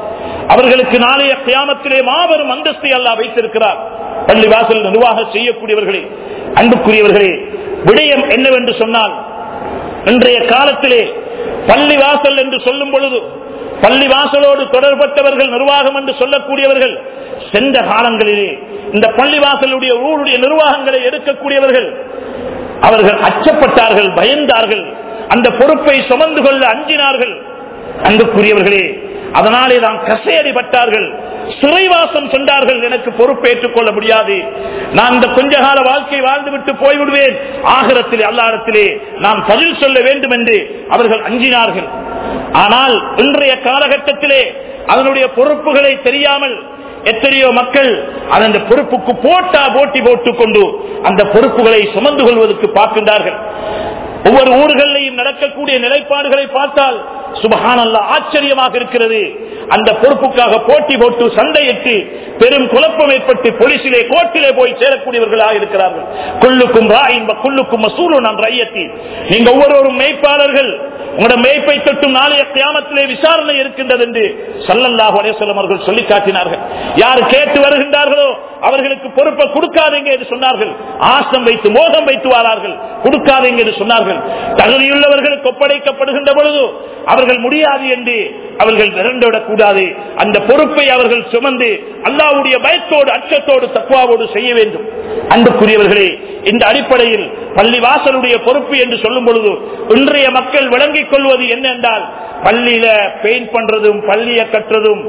அவர்களுக்கு நாளைய கியாமத்திலே மாபெரும் அந்தஸ்தை அல்லாஹ் வைத்திருக்கிறார் பள்ளிவாசல் நிர்வாகம் செய்யக்கூடியவர்களே அன்புக்குரியவர்களே விடயம் என்னவென்று சொன்னால் இன்றைய காலத்திலே பள்ளிவாசல் என்று சொல்லும் பொழுது பள்ளிவாசலோடு தொடர்பட்டவர்கள் நிர்வாகம் என்று சொல்லக்கூடியவர்கள் சென்ற காலங்களிலே இந்த பள்ளிவாசலுடைய ஊருடைய நிர்வாகங்களை எடுக்கக்கூடியவர்கள் அவர்கள் அச்சப்பட்டார்கள் பயந்தார்கள் அந்த பொறுப்பை சுமந்து கொள்ள அஞ்சினார்கள் அன்புக்குரியவர்களே அதனாலே தான் கசையடிப்பட்டார்கள் சிறைவாசம் சென்றார்கள் எனக்கு பொறுப்பேற்றுக் கொள்ள முடியாது நான் இந்த கொஞ்ச கால வாழ்க்கை வாழ்ந்துவிட்டு போய்விடுவேன் ஆகரத்திலே அல்லாடத்திலே நான் பதில் சொல்ல வேண்டும் என்று அவர்கள் அஞ்சினார்கள் ஆனால் இன்றைய காலகட்டத்திலே அதனுடைய பொறுப்புகளை தெரியாமல் எத்தனையோ மக்கள் அந்த பொறுப்புக்கு போட்டா போட்டி போட்டுக் கொண்டு அந்த பொறுப்புகளை சுமந்து கொள்வதற்கு பார்க்கின்றார்கள் ஒவ்வொரு ஊர்களிலையும் நடக்கக்கூடிய நிலைப்பாடுகளை பார்த்தால் சுபகானல்ல ஆச்சரியமாக இருக்கிறது அந்த பொறுப்புக்காக போட்டி போட்டு சண்டையிட்டு பெரும் குழப்பம் ஏற்பட்டு போலீசிலே கோர்ட்டிலே போய் சேரக்கூடியவர்களாக இருக்கிறார்கள் குள்ளுக்கும் ராயின் குள்ளுக்கும் மசூரு நான் ரையத்தி நீங்க ஒவ்வொருவரும் மெய்ப்பாளர்கள் உங்களோட மெய்ப்பை தொட்டும் நாளைய கியாமத்திலே விசாரணை இருக்கின்றது என்று சல்லல்லாஹு அலேசல்லம் அவர்கள் சொல்லி காட்டினார்கள் யார் கேட்டு வருகின்றார்களோ அவர்களுக்கு பொறுப்பை கொடுக்காதீங்க என்று சொன்னார்கள் ஆசம் வைத்து மோகம் வைத்து வாரார்கள் கொடுக்காதீங்க என்று சொன்னார்கள் தகுதியுள்ளவர்களுக்கு ஒப்படைக்கப்படுகின்ற பொழுது அவர்கள் முடியாது என்று அவர்கள் விரண்டுவிடக் கூடாது அந்த பொறுப்பை அவர்கள் சுமந்து அல்லாவுடைய பயத்தோடு அச்சத்தோடு தக்குவாவோடு செய்ய வேண்டும் அன்புக்குரியவர்களே இந்த அடிப்படையில் பள்ளி வாசலுடைய பொறுப்பு என்று சொல்லும் பொழுது இன்றைய மக்கள் விளங்கிக் கொள்வது என்ன என்றால் பள்ளியில பெயிண்ட் பண்றதும் பள்ளிய கட்டுறதும்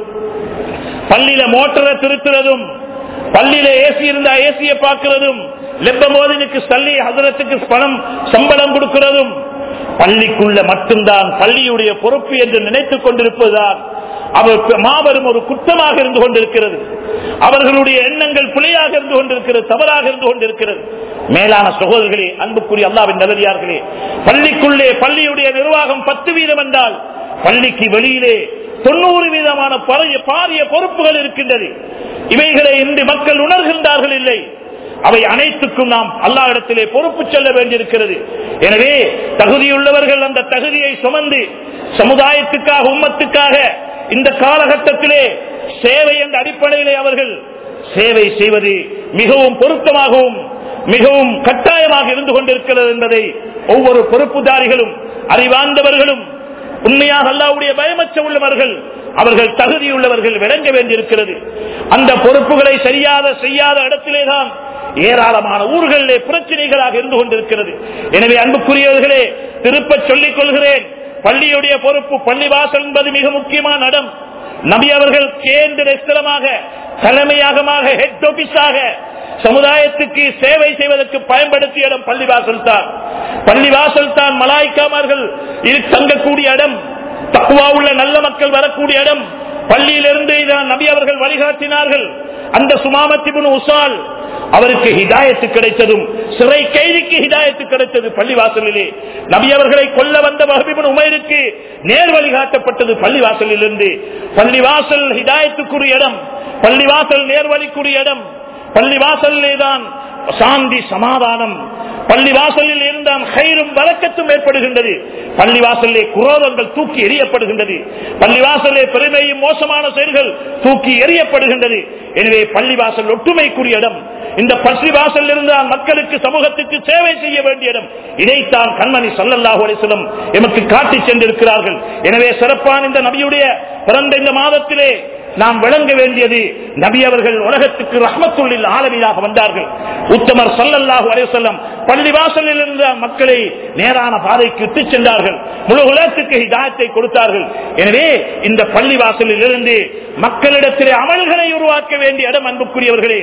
பள்ளியில மோட்டரை திருத்துறதும் பள்ளியில ஏசி இருந்தா ஏசிய பார்க்கிறதும் லெப்ப மோதினுக்கு சல்லி ஹசரத்துக்கு பணம் சம்பளம் கொடுக்கிறதும் பள்ளிக்குள்ள மட்டும்தான் பள்ளியுடைய பொறுப்பு என்று நினைத்துக் கொண்டிருப்பதுதான் அவர் மாபெரும் ஒரு குற்றமாக இருந்து கொண்டிருக்கிறது அவர்களுடைய எண்ணங்கள் பிழையாக இருந்து கொண்டிருக்கிறது தவறாக இருந்து கொண்டிருக்கிறது மேலான சகோதரர்களே அன்புக்குரிய அல்லாவின் நல்லதார்களே பள்ளிக்குள்ளே பள்ளியுடைய நிர்வாகம் பத்து வீதம் என்றால் பள்ளிக்கு வெளியிலே தொண்ணூறு வீதமான பழைய பாரிய பொறுப்புகள் இருக்கின்றது இவைகளை இன்று மக்கள் உணர்கின்றார்கள் இல்லை அவை அனைத்துக்கும் நாம் அல்லா இடத்திலே பொறுப்பு செல்ல வேண்டியிருக்கிறது எனவே தகுதியுள்ளவர்கள் அந்த தகுதியை சுமந்து சமுதாயத்துக்காக உம்மத்துக்காக இந்த காலகட்டத்திலே சேவை என்ற அடிப்படையிலே அவர்கள் சேவை செய்வது மிகவும் பொருத்தமாகவும் மிகவும் கட்டாயமாக இருந்து கொண்டிருக்கிறது என்பதை ஒவ்வொரு பொறுப்புதாரிகளும் அறிவார்ந்தவர்களும் உண்மையாக அல்லாவுடைய பயமற்ற உள்ளவர்கள் அவர்கள் தகுதியுள்ளவர்கள் விளங்க வேண்டியிருக்கிறது அந்த பொறுப்புகளை சரியாக செய்யாத இடத்திலேதான் ஏராளமான ஊர்களிலே பிரச்சனைகளாக இருந்து கொண்டிருக்கிறது எனவே அன்புக்குரியவர்களே திருப்ப சொல்லிக் கொள்கிறேன் பள்ளியுடைய பொறுப்பு பள்ளிவாசல் என்பது மிக முக்கியமான இடம் நபி அவர்கள் கேந்திர ஸ்தலமாக தலைமையாகமாக ஹெட் ஆபீஸாக சமுதாயத்துக்கு சேவை செய்வதற்கு பயன்படுத்திய இடம் பள்ளிவாசல் தான் பள்ளிவாசல் தான் மலாய்க்காமர்கள் தங்கக்கூடிய இடம் தக்குவா உள்ள நல்ல மக்கள் வரக்கூடிய இடம் பள்ளியிலிருந்து நபி அவர்கள் வழிகாட்டினார்கள் அந்த சுமாமத்திபுன் உசால் அவருக்கு ஹிதாயத்து கிடைத்ததும் சிறை கைதிக்கு ஹிதாயத்து கிடைத்தது பள்ளிவாசலிலே நபி அவர்களை கொல்ல வந்த மஹபிபன் உமைருக்கு நேர் வழிகாட்டப்பட்டது பள்ளிவாசலிலிருந்து பள்ளிவாசல் ஹிதாயத்துக்குரிய இடம் பள்ளிவாசல் நேர்வழிக்குரிய இடம் பள்ளிவாசலிலே தான் சாந்தி சமாதானம் பள்ளிவாசலில் இருந்தால் கயிறும் வழக்கத்தும் ஏற்படுகின்றது பள்ளிவாசலே குரோதங்கள் தூக்கி எறியப்படுகின்றது பள்ளிவாசலே பெருமையும் மோசமான செயல்கள் தூக்கி எறியப்படுகின்றது எனவே பள்ளிவாசல் ஒற்றுமைக்குரிய இடம் இந்த பள்ளிவாசல் இருந்தால் மக்களுக்கு சமூகத்துக்கு சேவை செய்ய வேண்டிய இடம் இதைத்தான் கண்மணி சல்லல்லாஹு அலிஸ்லம் எமக்கு காட்டி சென்றிருக்கிறார்கள் எனவே சிறப்பான இந்த நபியுடைய பிறந்த இந்த மாதத்திலே நாம் விளங்க வேண்டியது நபி அவர்கள் உலகத்துக்கு ரஹமத்துள்ளில் ஆளுமையாக வந்தார்கள் உத்தமர் சல்லல்லாஹு அலைவசல்லம் பள்ளிவாசலில் இருந்த மக்களை நேரான பாதைக்கு இட்டுச் சென்றார்கள் முழு உலகத்துக்கு ஹிதாயத்தை கொடுத்தார்கள் எனவே இந்த பள்ளிவாசலில் இருந்து மக்களிடத்திலே அமல்களை உருவாக்க வேண்டிய இடம் அன்புக்குரியவர்களே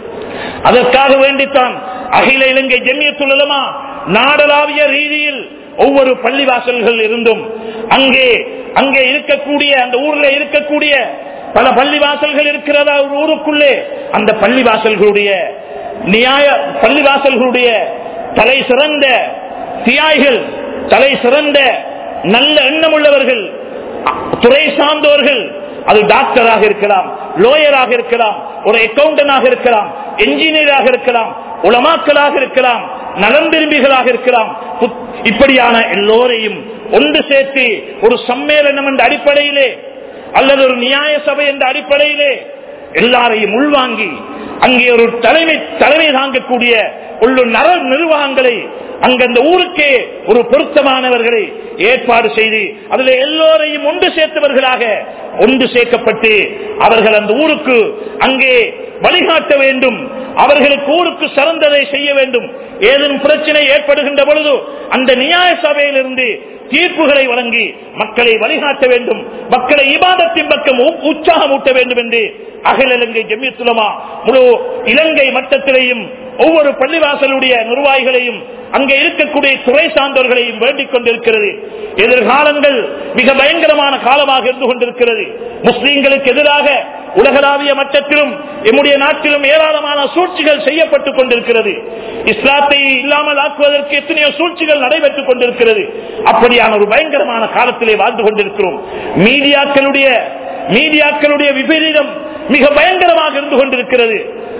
அதற்காக வேண்டித்தான் அகில இலங்கை ஜெமியத்துள்ளமா நாடளாவிய ரீதியில் ஒவ்வொரு பள்ளிவாசல்கள் இருந்தும் அங்கே அங்கே இருக்கக்கூடிய அந்த ஊர்ல இருக்கக்கூடிய பல பள்ளிவாசல்கள் இருக்கிறதா ஒரு ஊருக்குள்ளே அந்த பள்ளிவாசல்களுடைய நியாய பள்ளிவாசல்களுடைய தலை சிறந்த தியாய்கள் தலை சிறந்த நல்ல எண்ணம் உள்ளவர்கள் துறை சார்ந்தவர்கள் அது டாக்டராக இருக்கலாம் லோயராக இருக்கலாம் ஒரு அக்கௌண்டனாக இருக்கலாம் என்ஜினியராக இருக்கலாம் உலமாக்களாக இருக்கலாம் நலம் விரும்பிகளாக இருக்கலாம் இப்படியான எல்லோரையும் ஒன்று சேர்த்து ஒரு சம்மேளனம் என்ற அடிப்படையிலே அல்லது ஒரு நியாய சபை என்ற அடிப்படையிலே எல்லாரையும் உள்வாங்கி அங்கே ஒரு தலைமை தலைமை தாங்கக்கூடிய உள்ளூர் நர நிர்வாகங்களை அங்க அந்த ஊருக்கே ஒரு பொருத்தமானவர்களை ஏற்பாடு செய்து அதில் எல்லோரையும் ஒன்று சேர்த்தவர்களாக ஒன்று சேர்க்கப்பட்டு அவர்கள் அந்த ஊருக்கு அங்கே வழிகாட்ட வேண்டும் அவர்களுக்கு ஊருக்கு சிறந்ததை செய்ய வேண்டும் ஏதேனும் பிரச்சனை ஏற்படுகின்ற பொழுது அந்த நியாய சபையிலிருந்து தீர்ப்புகளை வழங்கி மக்களை வழிகாட்ட வேண்டும் மக்களை இபாதத்தின் பக்கம் உ- உற்சாகமூட்ட வேண்டும் என்று அகில இலங்கை ஜெமியத்துலமா முழு இலங்கை மட்டத்திலேயும் ஒவ்வொரு பள்ளிவாசலுடைய நிர்வாகிகளையும் அங்கே இருக்கக்கூடிய துறை சார்ந்தவர்களையும் வேண்டிக் கொண்டிருக்கிறது எதிர்காலங்கள் மிக பயங்கரமான காலமாக இருந்து கொண்டிருக்கிறது முஸ்லீம்களுக்கு எதிராக உலகளாவிய மட்டத்திலும் எம்முடைய நாட்டிலும் ஏராளமான சூழ்ச்சிகள் செய்யப்பட்டுக் கொண்டிருக்கிறது இஸ்லாத்தை இல்லாமல் ஆக்குவதற்கு எத்தனையோ சூழ்ச்சிகள் நடைபெற்றுக் கொண்டிருக்கிறது அப்படியான ஒரு பயங்கரமான காலத்திலே வாழ்ந்து கொண்டிருக்கிறோம் மீடியாக்களுடைய மீடியாக்களுடைய விபரீதம் மிக பயங்கரமாக இருந்து கொண்டிருக்கிறது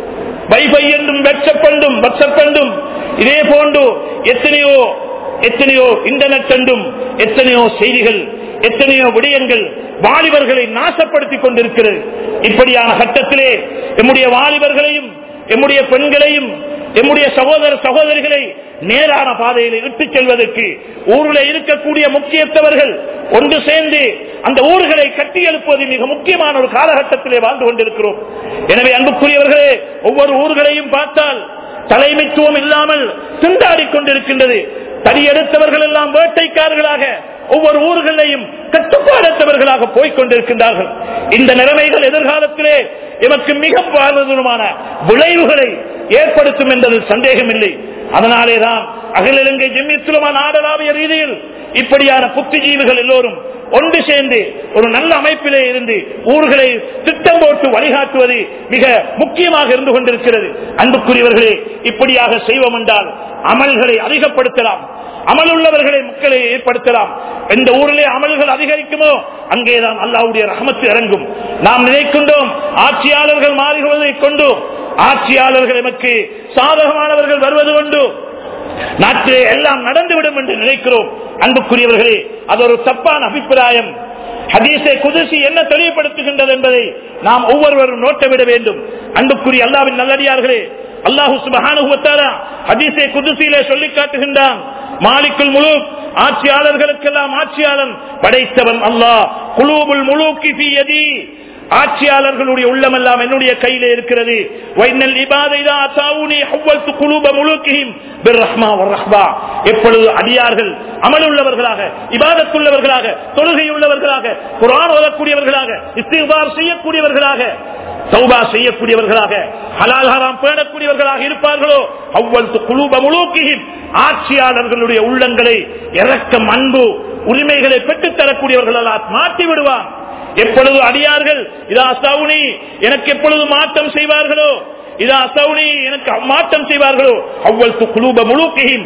வைஃபை என்றும் வெட்சப் என்றும் வாட்ஸ்அப் என்றும் இதே போன்று எத்தனையோ எத்தனையோ இன்டர்நெட் என்றும் எத்தனையோ செய்திகள் எத்தனையோ விடயங்கள் வாலிபர்களை நாசப்படுத்திக் கொண்டிருக்கிறது இப்படியான கட்டத்திலே எம்முடைய வாலிபர்களையும் எம்முடைய பெண்களையும் எம்முடைய சகோதர சகோதரிகளை நேரான பாதையில் இட்டுச் செல்வதற்கு ஊரில் இருக்கக்கூடிய முக்கியத்தவர்கள் ஒன்று சேர்ந்து அந்த ஊர்களை கட்டி எழுப்புவது மிக முக்கியமான ஒரு காலகட்டத்திலே வாழ்ந்து கொண்டிருக்கிறோம் எனவே அன்புக்குரியவர்களே ஒவ்வொரு ஊர்களையும் பார்த்தால் தலைமைத்துவம் இல்லாமல் திண்டாடிக் கொண்டிருக்கின்றது தடியெடுத்தவர்கள் எல்லாம் வேட்டைக்காரர்களாக ஒவ்வொரு ஊர்களையும் கட்டுப்பாடற்றவர்களாக போய்க் கொண்டிருக்கின்றார்கள் இந்த நிலைமைகள் எதிர்காலத்திலே எமக்கு மிக பாரதூரமான விளைவுகளை ஏற்படுத்தும் என்பதில் சந்தேகமில்லை அதனாலேதான் அகில இலங்கை ஜெம்மித்துலமா நாடளாவிய ரீதியில் இப்படியான புத்திஜீவிகள் எல்லோரும் ஒன்று சேர்ந்து ஒரு நல்ல அமைப்பிலே இருந்து ஊர்களை திட்டம் போட்டு வழிகாட்டுவது மிக முக்கியமாக இருந்து கொண்டிருக்கிறது அன்புக்குரியவர்களே இப்படியாக செய்வோம் என்றால் அமல்களை அதிகப்படுத்தலாம் அமல் உள்ளவர்களை மக்களை ஏற்படுத்தலாம் எந்த ஊரிலே அமல்கள் அதிகரிக்குமோ அங்கேதான் அல்லாவுடைய ரஹமத்து இறங்கும் நாம் நினைக்கின்றோம் ஆட்சியாளர்கள் மாறுவதை கொண்டு ஆட்சியாளர்கள் எமக்கு சாதகமானவர்கள் வருவது கொண்டு நாட்டிலே எல்லாம் நடந்துவிடும் என்று நினைக்கிறோம் அன்புக்குரியவர்களே அது ஒரு தப்பான அபிப்பிராயம் ஹதீஸை குதிசி என்ன தெளிவுபடுத்துகின்றது என்பதை நாம் ஒவ்வொருவரும் நோட்டமிட வேண்டும் அன்புக்குரிய அல்லாவின் நல்லடியார்களே அல்லாஹு சுபஹானுவத்தாரா ஹதீஸை குதிசியிலே சொல்லி காட்டுகின்றான் மாலிக்குல் முழு ஆட்சியாளர்களுக்கெல்லாம் ஆட்சியாளன் படைத்தவன் அல்லாஹ் குலூபுல் முழுக்கி ஃபீ ஆட்சியாளர்களுடைய உள்ளமெல்லாம் என்னுடைய கையிலே இருக்கிறது வைனல் இபாதைதா தாவுனி ஹவ்வல்து குலூப முழுக்கிஹிம் பிர்ரஹ்மா வர்ரஹ்மா எப்பொழுது அடியார்கள் அமலுள்ளவர்களாக இபாதத்துள்ளவர்களாக தொழுகையுள்ளவர்களாக குர்ஆன் ஓதக்கூடியவர்களாக இஸ்திக்பார் செய்யக்கூடியவர்களாக தௌபா செய்யக்கூடியவர்களாக ஹலால் ஹராம் பேணக்கூடியவர்களாக இருப்பார்களோ அவ்வளவு குலூப முழுக்கியும் ஆட்சியாளர்களுடைய உள்ளங்களை இறக்கம் அன்பு உரிமைகளை பெற்றுத் தரக்கூடியவர்களால் மாற்றி விடுவான் எப்பொழுது அடியார்கள் இதா சவுனி எனக்கு எப்பொழுது மாற்றம் செய்வார்களோ இதா சவுனி எனக்கு மாற்றம் செய்வார்களோ அவ்வளவு குலூப முழுக்கையும்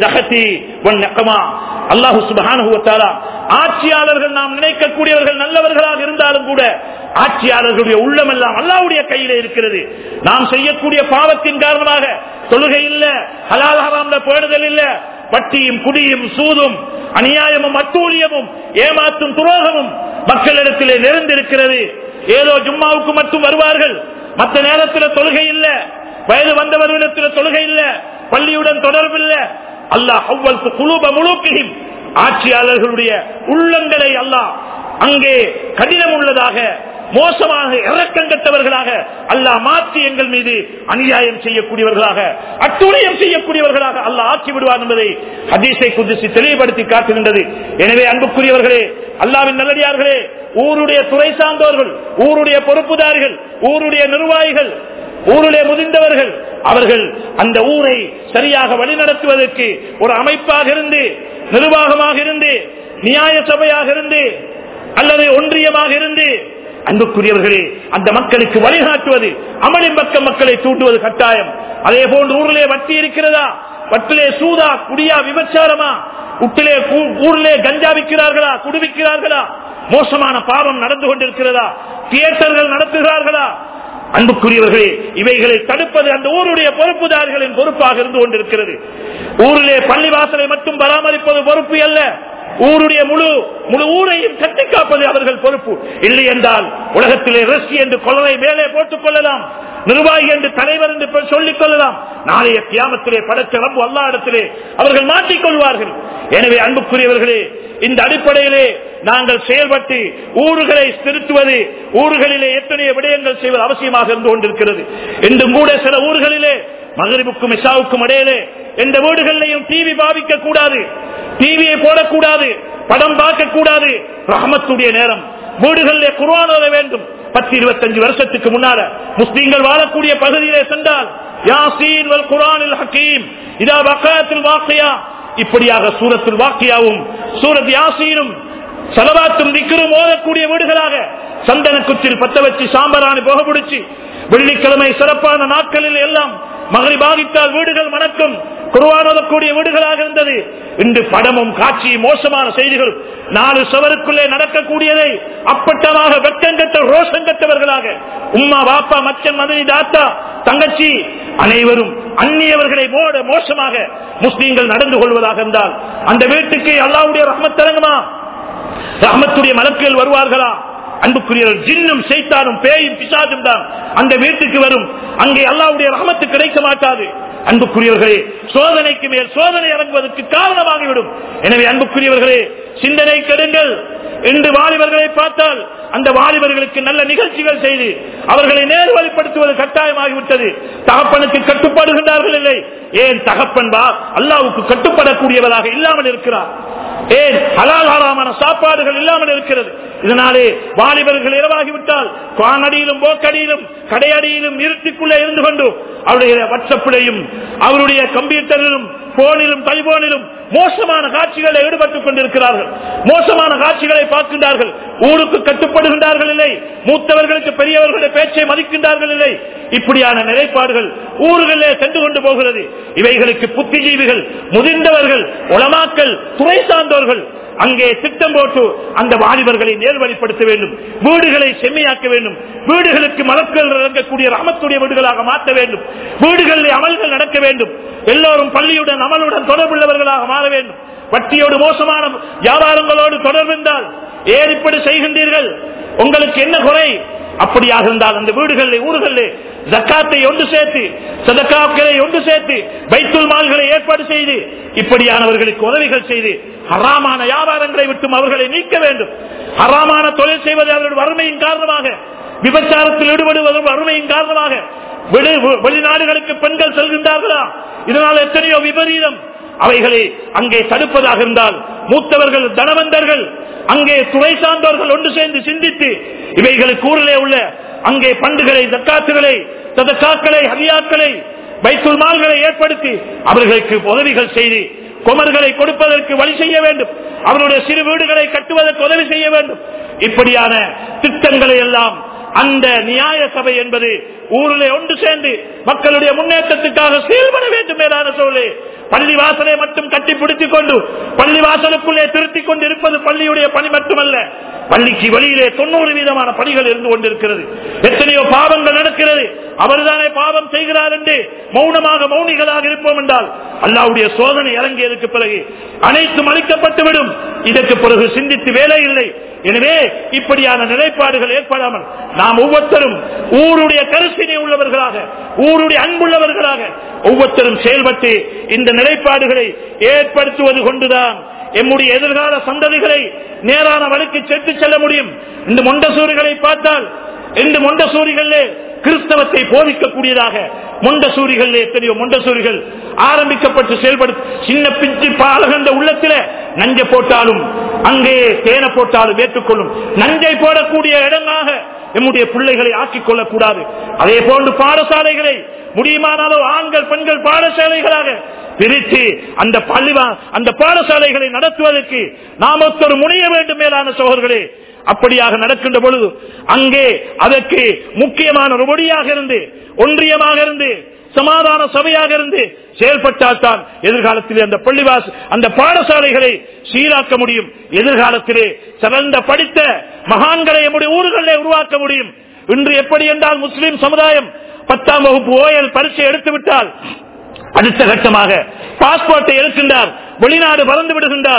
அல்லாஹு சுபஹானுவத்தாரா ஆட்சியாளர்கள் நாம் நினைக்கக்கூடியவர்கள் நல்லவர்களாக இருந்தாலும் கூட ஆட்சியாளர்களுடைய உள்ளம் எல்லாம் அல்லாவுடைய கையிலே இருக்கிறது நாம் செய்யக்கூடிய பாவத்தின் காரணமாக தொழுகை இல்ல ஹலால் ஹராம்ல பேணுதல் இல்ல வட்டியும் குடியும் சூதும் அநியாயமும் அட்டூழியமும் ஏமாற்றும் துரோகமும் மக்களிடத்திலே நிறைந்திருக்கிறது ஏதோ ஜும்மாவுக்கு மட்டும் வருவார்கள் மற்ற நேரத்தில் தொழுகை இல்ல வயது வந்தவர்களிடத்தில் தொழுகை இல்ல பள்ளியுடன் தொடர்பு இல்ல அல்லாஹ் அவ்வளவு குழுப முழுக்கையும் ஆட்சியாளர்களுடைய உள்ளங்களை அல்லாஹ் அங்கே கடினம் உள்ளதாக மோசமாக இறக்கம் கட்டவர்களாக அல்லாஹ் மாற்றி எங்கள் மீது அநியாயம் செய்யக்கூடியவர்களாக அட்டுழியம் செய்யக்கூடியவர்களாக அல்லாஹ் ஆக்கி விடுவார் என்பதை ஹதீஸை குதிசி தெளிவுபடுத்தி காட்டுகின்றது எனவே அன்புக்குரியவர்களே அல்லாவின் நல்லடியார்களே ஊருடைய துறை சார்ந்தவர்கள் ஊருடைய பொறுப்புதாரிகள் ஊருடைய நிர்வாகிகள் ஊருடைய முதிர்ந்தவர்கள் அவர்கள் அந்த ஊரை சரியாக வழிநடத்துவதற்கு ஒரு அமைப்பாக இருந்து நிர்வாகமாக இருந்து நியாய சபையாக இருந்து அல்லது ஒன்றியமாக இருந்து அன்புக்குரியவர்களே அந்த மக்களுக்கு வழிகாட்டுவது அமளின் பக்கம் மக்களை தூண்டுவது கட்டாயம் அதே போன்று ஊரிலே வட்டி இருக்கிறதா வட்டிலே சூதா குடியா விபச்சாரமா உட்டிலே ஊரிலே கஞ்சா விற்கிறார்களா குடு விற்கிறார்களா மோசமான பாவம் நடந்து கொண்டிருக்கிறதா தியேட்டர்கள் நடத்துகிறார்களா அன்புக்குரியவர்களே இவைகளை தடுப்பது அந்த ஊருடைய பொறுப்புதாரிகளின் பொறுப்பாக இருந்து கொண்டிருக்கிறது ஊரிலே பள்ளிவாசலை மட்டும் பராமரிப்பது பொறுப்பு அல்ல ஊருடைய முழு முழு ஊரையும் கட்டி காப்பது அவர்கள் பொறுப்பு இல்லை என்றால் உலகத்திலே ரசி என்று கொள்ளவை மேலே போட்டுக் கொள்ளலாம் நிர்வாகி என்று தலைவர் என்று பெ- சொல்லிக் கொள்ளலாம் நாளைய கியாமத்திலே படைத்த ரப்பு அல்லா இடத்திலே அவர்கள் மாற்றிக்கொள்வார்கள் எனவே அன்புக்குரியவர்களே இந்த அடிப்படையிலே நாங்கள் செயல்பட்டு ஊர்களை திருத்துவது ஊர்களிலே எத்தனைய விடயங்கள் செய்வது அவசியமாக இருந்து கொண்டிருக்கிறது என்றும் கூட சில ஊர்களிலே மகரிபுக்கும் இஷாவுக்கும் இடையிலே எந்த வீடுகளிலையும் டிவி பாவிக்க கூடாது டிவியை போடக்கூடாது படம் பார்க்க கூடாது ரஹமத்துடைய நேரம் வீடுகளிலே குர்ஆன் ஓத வேண்டும் பத்து இருபத்தஞ்சு வருஷத்துக்கு முன்னால முஸ்லீம்கள் வாழக்கூடிய பகுதியிலே சென்றால் யாசீன் வல் குர்ஆனில் ஹக்கீம் இதா வக்காத்தில் வாக்கியா இப்படியாக சூரத்தில் வாக்கியாவும் சூரத் யாசீனும் செலவாத்தும் திக்கரும் ஓதக்கூடிய வீடுகளாக சந்தன குச்சில் பத்த வச்சு சாம்பராணி புகை பிடிச்சு வெள்ளிக்கிழமை சிறப்பான நாட்களில் எல்லாம் மகரி பாதித்தால் வீடுகள் மணக்கும் குருவான் ஓதக்கூடிய வீடுகளாக இருந்தது இன்று படமும் காட்சியும் மோசமான செய்திகள் நாலு சுவருக்குள்ளே நடக்கக்கூடியதை அப்பட்டமாக வெக்கங்கட்ட ரோஷங்கட்டவர்களாக உம்மா பாப்பா மச்சன் மதனி தாத்தா தங்கச்சி அனைவரும் அந்நியவர்களை மோட மோசமாக முஸ்லீம்கள் நடந்து கொள்வதாக இருந்தால் அந்த வீட்டுக்கு அல்லாவுடைய ரஹ்மத் இறங்குமா ரஹ்மத்துடைய மலக்குகள் வருவார்களா அன்புக்குரியவர் ஜின்னும் செய்தானும் பேயும் பிசாசும் தான் அந்த வீட்டுக்கு வரும் அங்கே அல்லாவுடைய ரஹமத்து கிடைக்க மாட்டாது அன்புக்குரியவர்களே சோதனைக்கு மேல் சோதனை இறங்குவதற்கு காரணமாகிவிடும் எனவே அன்புக்குரியவர்களே சிந்தனை கெடுங்கள் இன்று வாலிபர்களை பார்த்தால் அந்த வாலிபர்களுக்கு நல்ல நிகழ்ச்சிகள் செய்து அவர்களை நேர்வழிப்படுத்துவது கட்டாயமாகிவிட்டது தகப்பனுக்கு கட்டுப்படுகின்றார்கள் இல்லை ஏன் தகப்பன் வா அல்லாவுக்கு கட்டுப்படக்கூடியவராக இல்லாமல் இருக்கிறார் ஏன் ஹலால் ஹராமான சாப்பாடுகள் இல்லாமல் இருக்கிறது இதனாலே வாலிபர்கள் இரவாகிவிட்டால் குவானடியிலும் போக்கடியிலும் கடையடியிலும் இருட்டுக்குள்ளே இருந்து கொண்டு அவருடைய வாட்ஸ்அப்பிலையும் அவருடைய கம்ப்யூட்டரிலும் போனிலும் கைபோனிலும் மோசமான காட்சிகளில் ஈடுபட்டுக் கொண்டிருக்கிறார்கள் மோசமான காட்சிகளை பார்க்கின்றார்கள் ஊருக்கு கட்டுப்படுகின்றார்கள் இல்லை மூத்தவர்களுக்கு பெரியவர்களுடைய பேச்சை மதிக்கின்றார்கள் இல்லை இப்படியான நிலைப்பாடுகள் ஊர்களிலே சென்று கொண்டு போகிறது இவைகளுக்கு புத்திஜீவிகள் முதிர்ந்தவர்கள் உளமாக்கல் துறை சார்ந்தவர்கள் அங்கே திட்டம் போட்டு அந்த வாலிபர்களை நேர்வழிப்படுத்த வேண்டும் வீடுகளை செம்மையாக்க வேண்டும் வீடுகளுக்கு மலக்கள் இறங்கக்கூடிய ரமத்துடைய வீடுகளாக மாற்ற வேண்டும் வீடுகளில் அமல்கள் நடக்க வேண்டும் எல்லோரும் பள்ளியுடன் அமலுடன் தொடர்புள்ளவர்களாக மாற வேண்டும் வட்டியோடு மோசமான வியாபாரங்களோடு தொடர்பு இருந்தால் ஏன் இப்படி செய்கின்றீர்கள் உங்களுக்கு என்ன குறை அப்படியாக இருந்தால் அந்த வீடுகளில் ஊர்களில் ஜக்காத்தை ஒன்று சேர்த்து சதக்காக்களை ஒன்று சேர்த்து வைத்துல் மால்களை ஏற்பாடு செய்து இப்படியானவர்களுக்கு உதவிகள் செய்து ஹராமான வியாபாரங்களை விட்டும் அவர்களை நீக்க வேண்டும் ஹராமான தொழில் செய்வது அவர்களுடைய வறுமையின் காரணமாக விபச்சாரத்தில் ஈடுபடுவது வறுமையின் காரணமாக வெளி- வெளிநாடுகளுக்கு பெண்கள் செல்கின்றார்களா இதனால் எத்தனையோ விபரீதம் அவைகளை அங்கே தடுப்பதாக இருந்தால் மூத்தவர்கள் தனவந்தர்கள் அங்கே துறை சார்ந்தவர்கள் ஒன்று சேர்ந்து சிந்தித்து இவைகளுக்கு ஊரிலே உள்ள அங்கே பண்டுகளை தக்காத்துகளை ததக்காக்களை ஹரியாக்களை வைத்துல் மால்களை ஏற்படுத்தி அவர்களுக்கு உதவிகள் செய்து குமர்களை கொடுப்பதற்கு வழி செய்ய வேண்டும் அவருடைய சிறு வீடுகளை கட்டுவதற்கு உதவி செய்ய வேண்டும் இப்படியான திட்டங்களை எல்லாம் அந்த நியாய சபை என்பது ஊரிலே ஒன்று சேர்ந்து மக்களுடைய முன்னேற்றத்துக்காக செயல்பட வேண்டும் மேலான சோழே பள்ளி வாசலை மட்டும் கட்டி பிடித்துக் கொண்டு பள்ளி வாசலுக்குள்ளே திருத்திக் கொண்டு இருப்பது பள்ளியுடைய பணி மட்டுமல்ல பள்ளிக்கு வெளியிலே தொண்ணூறு வீதமான பணிகள் இருந்து கொண்டிருக்கிறது எத்தனையோ பாவங்கள் நடக்கிறது அவர்தானே பாவம் செய்கிறார் என்று மௌனமாக மௌனிகளாக இருப்போம் என்றால் அல்லாவுடைய சோதனை இறங்கியதற்கு பிறகு அனைத்தும் அளிக்கப்பட்டுவிடும் இதற்கு பிறகு சிந்தித்து வேலை இல்லை எனவே இப்படியான நிலைப்பாடுகள் ஏற்படாமல் நாம் ஒவ்வொருத்தரும் ஊருடைய கருசினை உள்ளவர்களாக ஊருடைய அன்புள்ளவர்களாக ஒவ்வொருத்தரும் செயல்பட்டு இந்த நிலைப்பாடுகளை ஏற்படுத்துவது கொண்டுதான் எம்முடைய எதிர்கால சந்ததிகளை நேரான வழிக்கு சென்று செல்ல முடியும் இந்த மொண்டசூரிகளை பார்த்தால் இந்த மொண்டசூரிகளே கிறிஸ்தவத்தை போதிக்கக்கூடியதாக மொண்டசூரிகள் எத்தனையோ மொண்டசூரிகள் ஆரம்பிக்கப்பட்டு செயல்படு சின்ன பிஞ்சு பாலகண்ட உள்ளத்தில நஞ்சை போட்டாலும் அங்கே தேனை போட்டாலும் ஏற்றுக்கொள்ளும் நஞ்சை போடக்கூடிய இடமாக நம்முடைய பிள்ளைகளை ஆக்கிக் கொள்ளக்கூடாது அதே போன்று பாடசாலைகளை முடியுமானாலோ ஆண்கள் பெண்கள் பாடசாலைகளாக பிரித்து அந்த பள்ளி அந்த பாடசாலைகளை நடத்துவதற்கு நாம் ஒருத்தர் முனைய வேண்டும் மேலான சோழர்களே அப்படியாக நடக்கின்ற பொழுது அங்கே அதற்கு முக்கியமான ஒரு மொழியாக இருந்து ஒன்றியமாக இருந்து சமாதான சபையாக இருந்து செயல்பட்டால் தான் எதிர்காலத்திலே அந்த பள்ளிவாஸ் அந்த பாடசாலைகளை சீராக்க முடியும் எதிர்காலத்திலே சிறந்த படித்த மகான்களை நம்முடைய ஊர்களிலே உருவாக்க முடியும் இன்று எப்படி என்றால் முஸ்லிம் சமுதாயம் பத்தாம் வகுப்பு ஓயல் பரீட்சை எடுத்து விட்டால் அடுத்த கட்டமாக பாஸ்போர்ட்டை எடுக்கின்றார் வெளிநாடு பறந்து விடுகின்றார்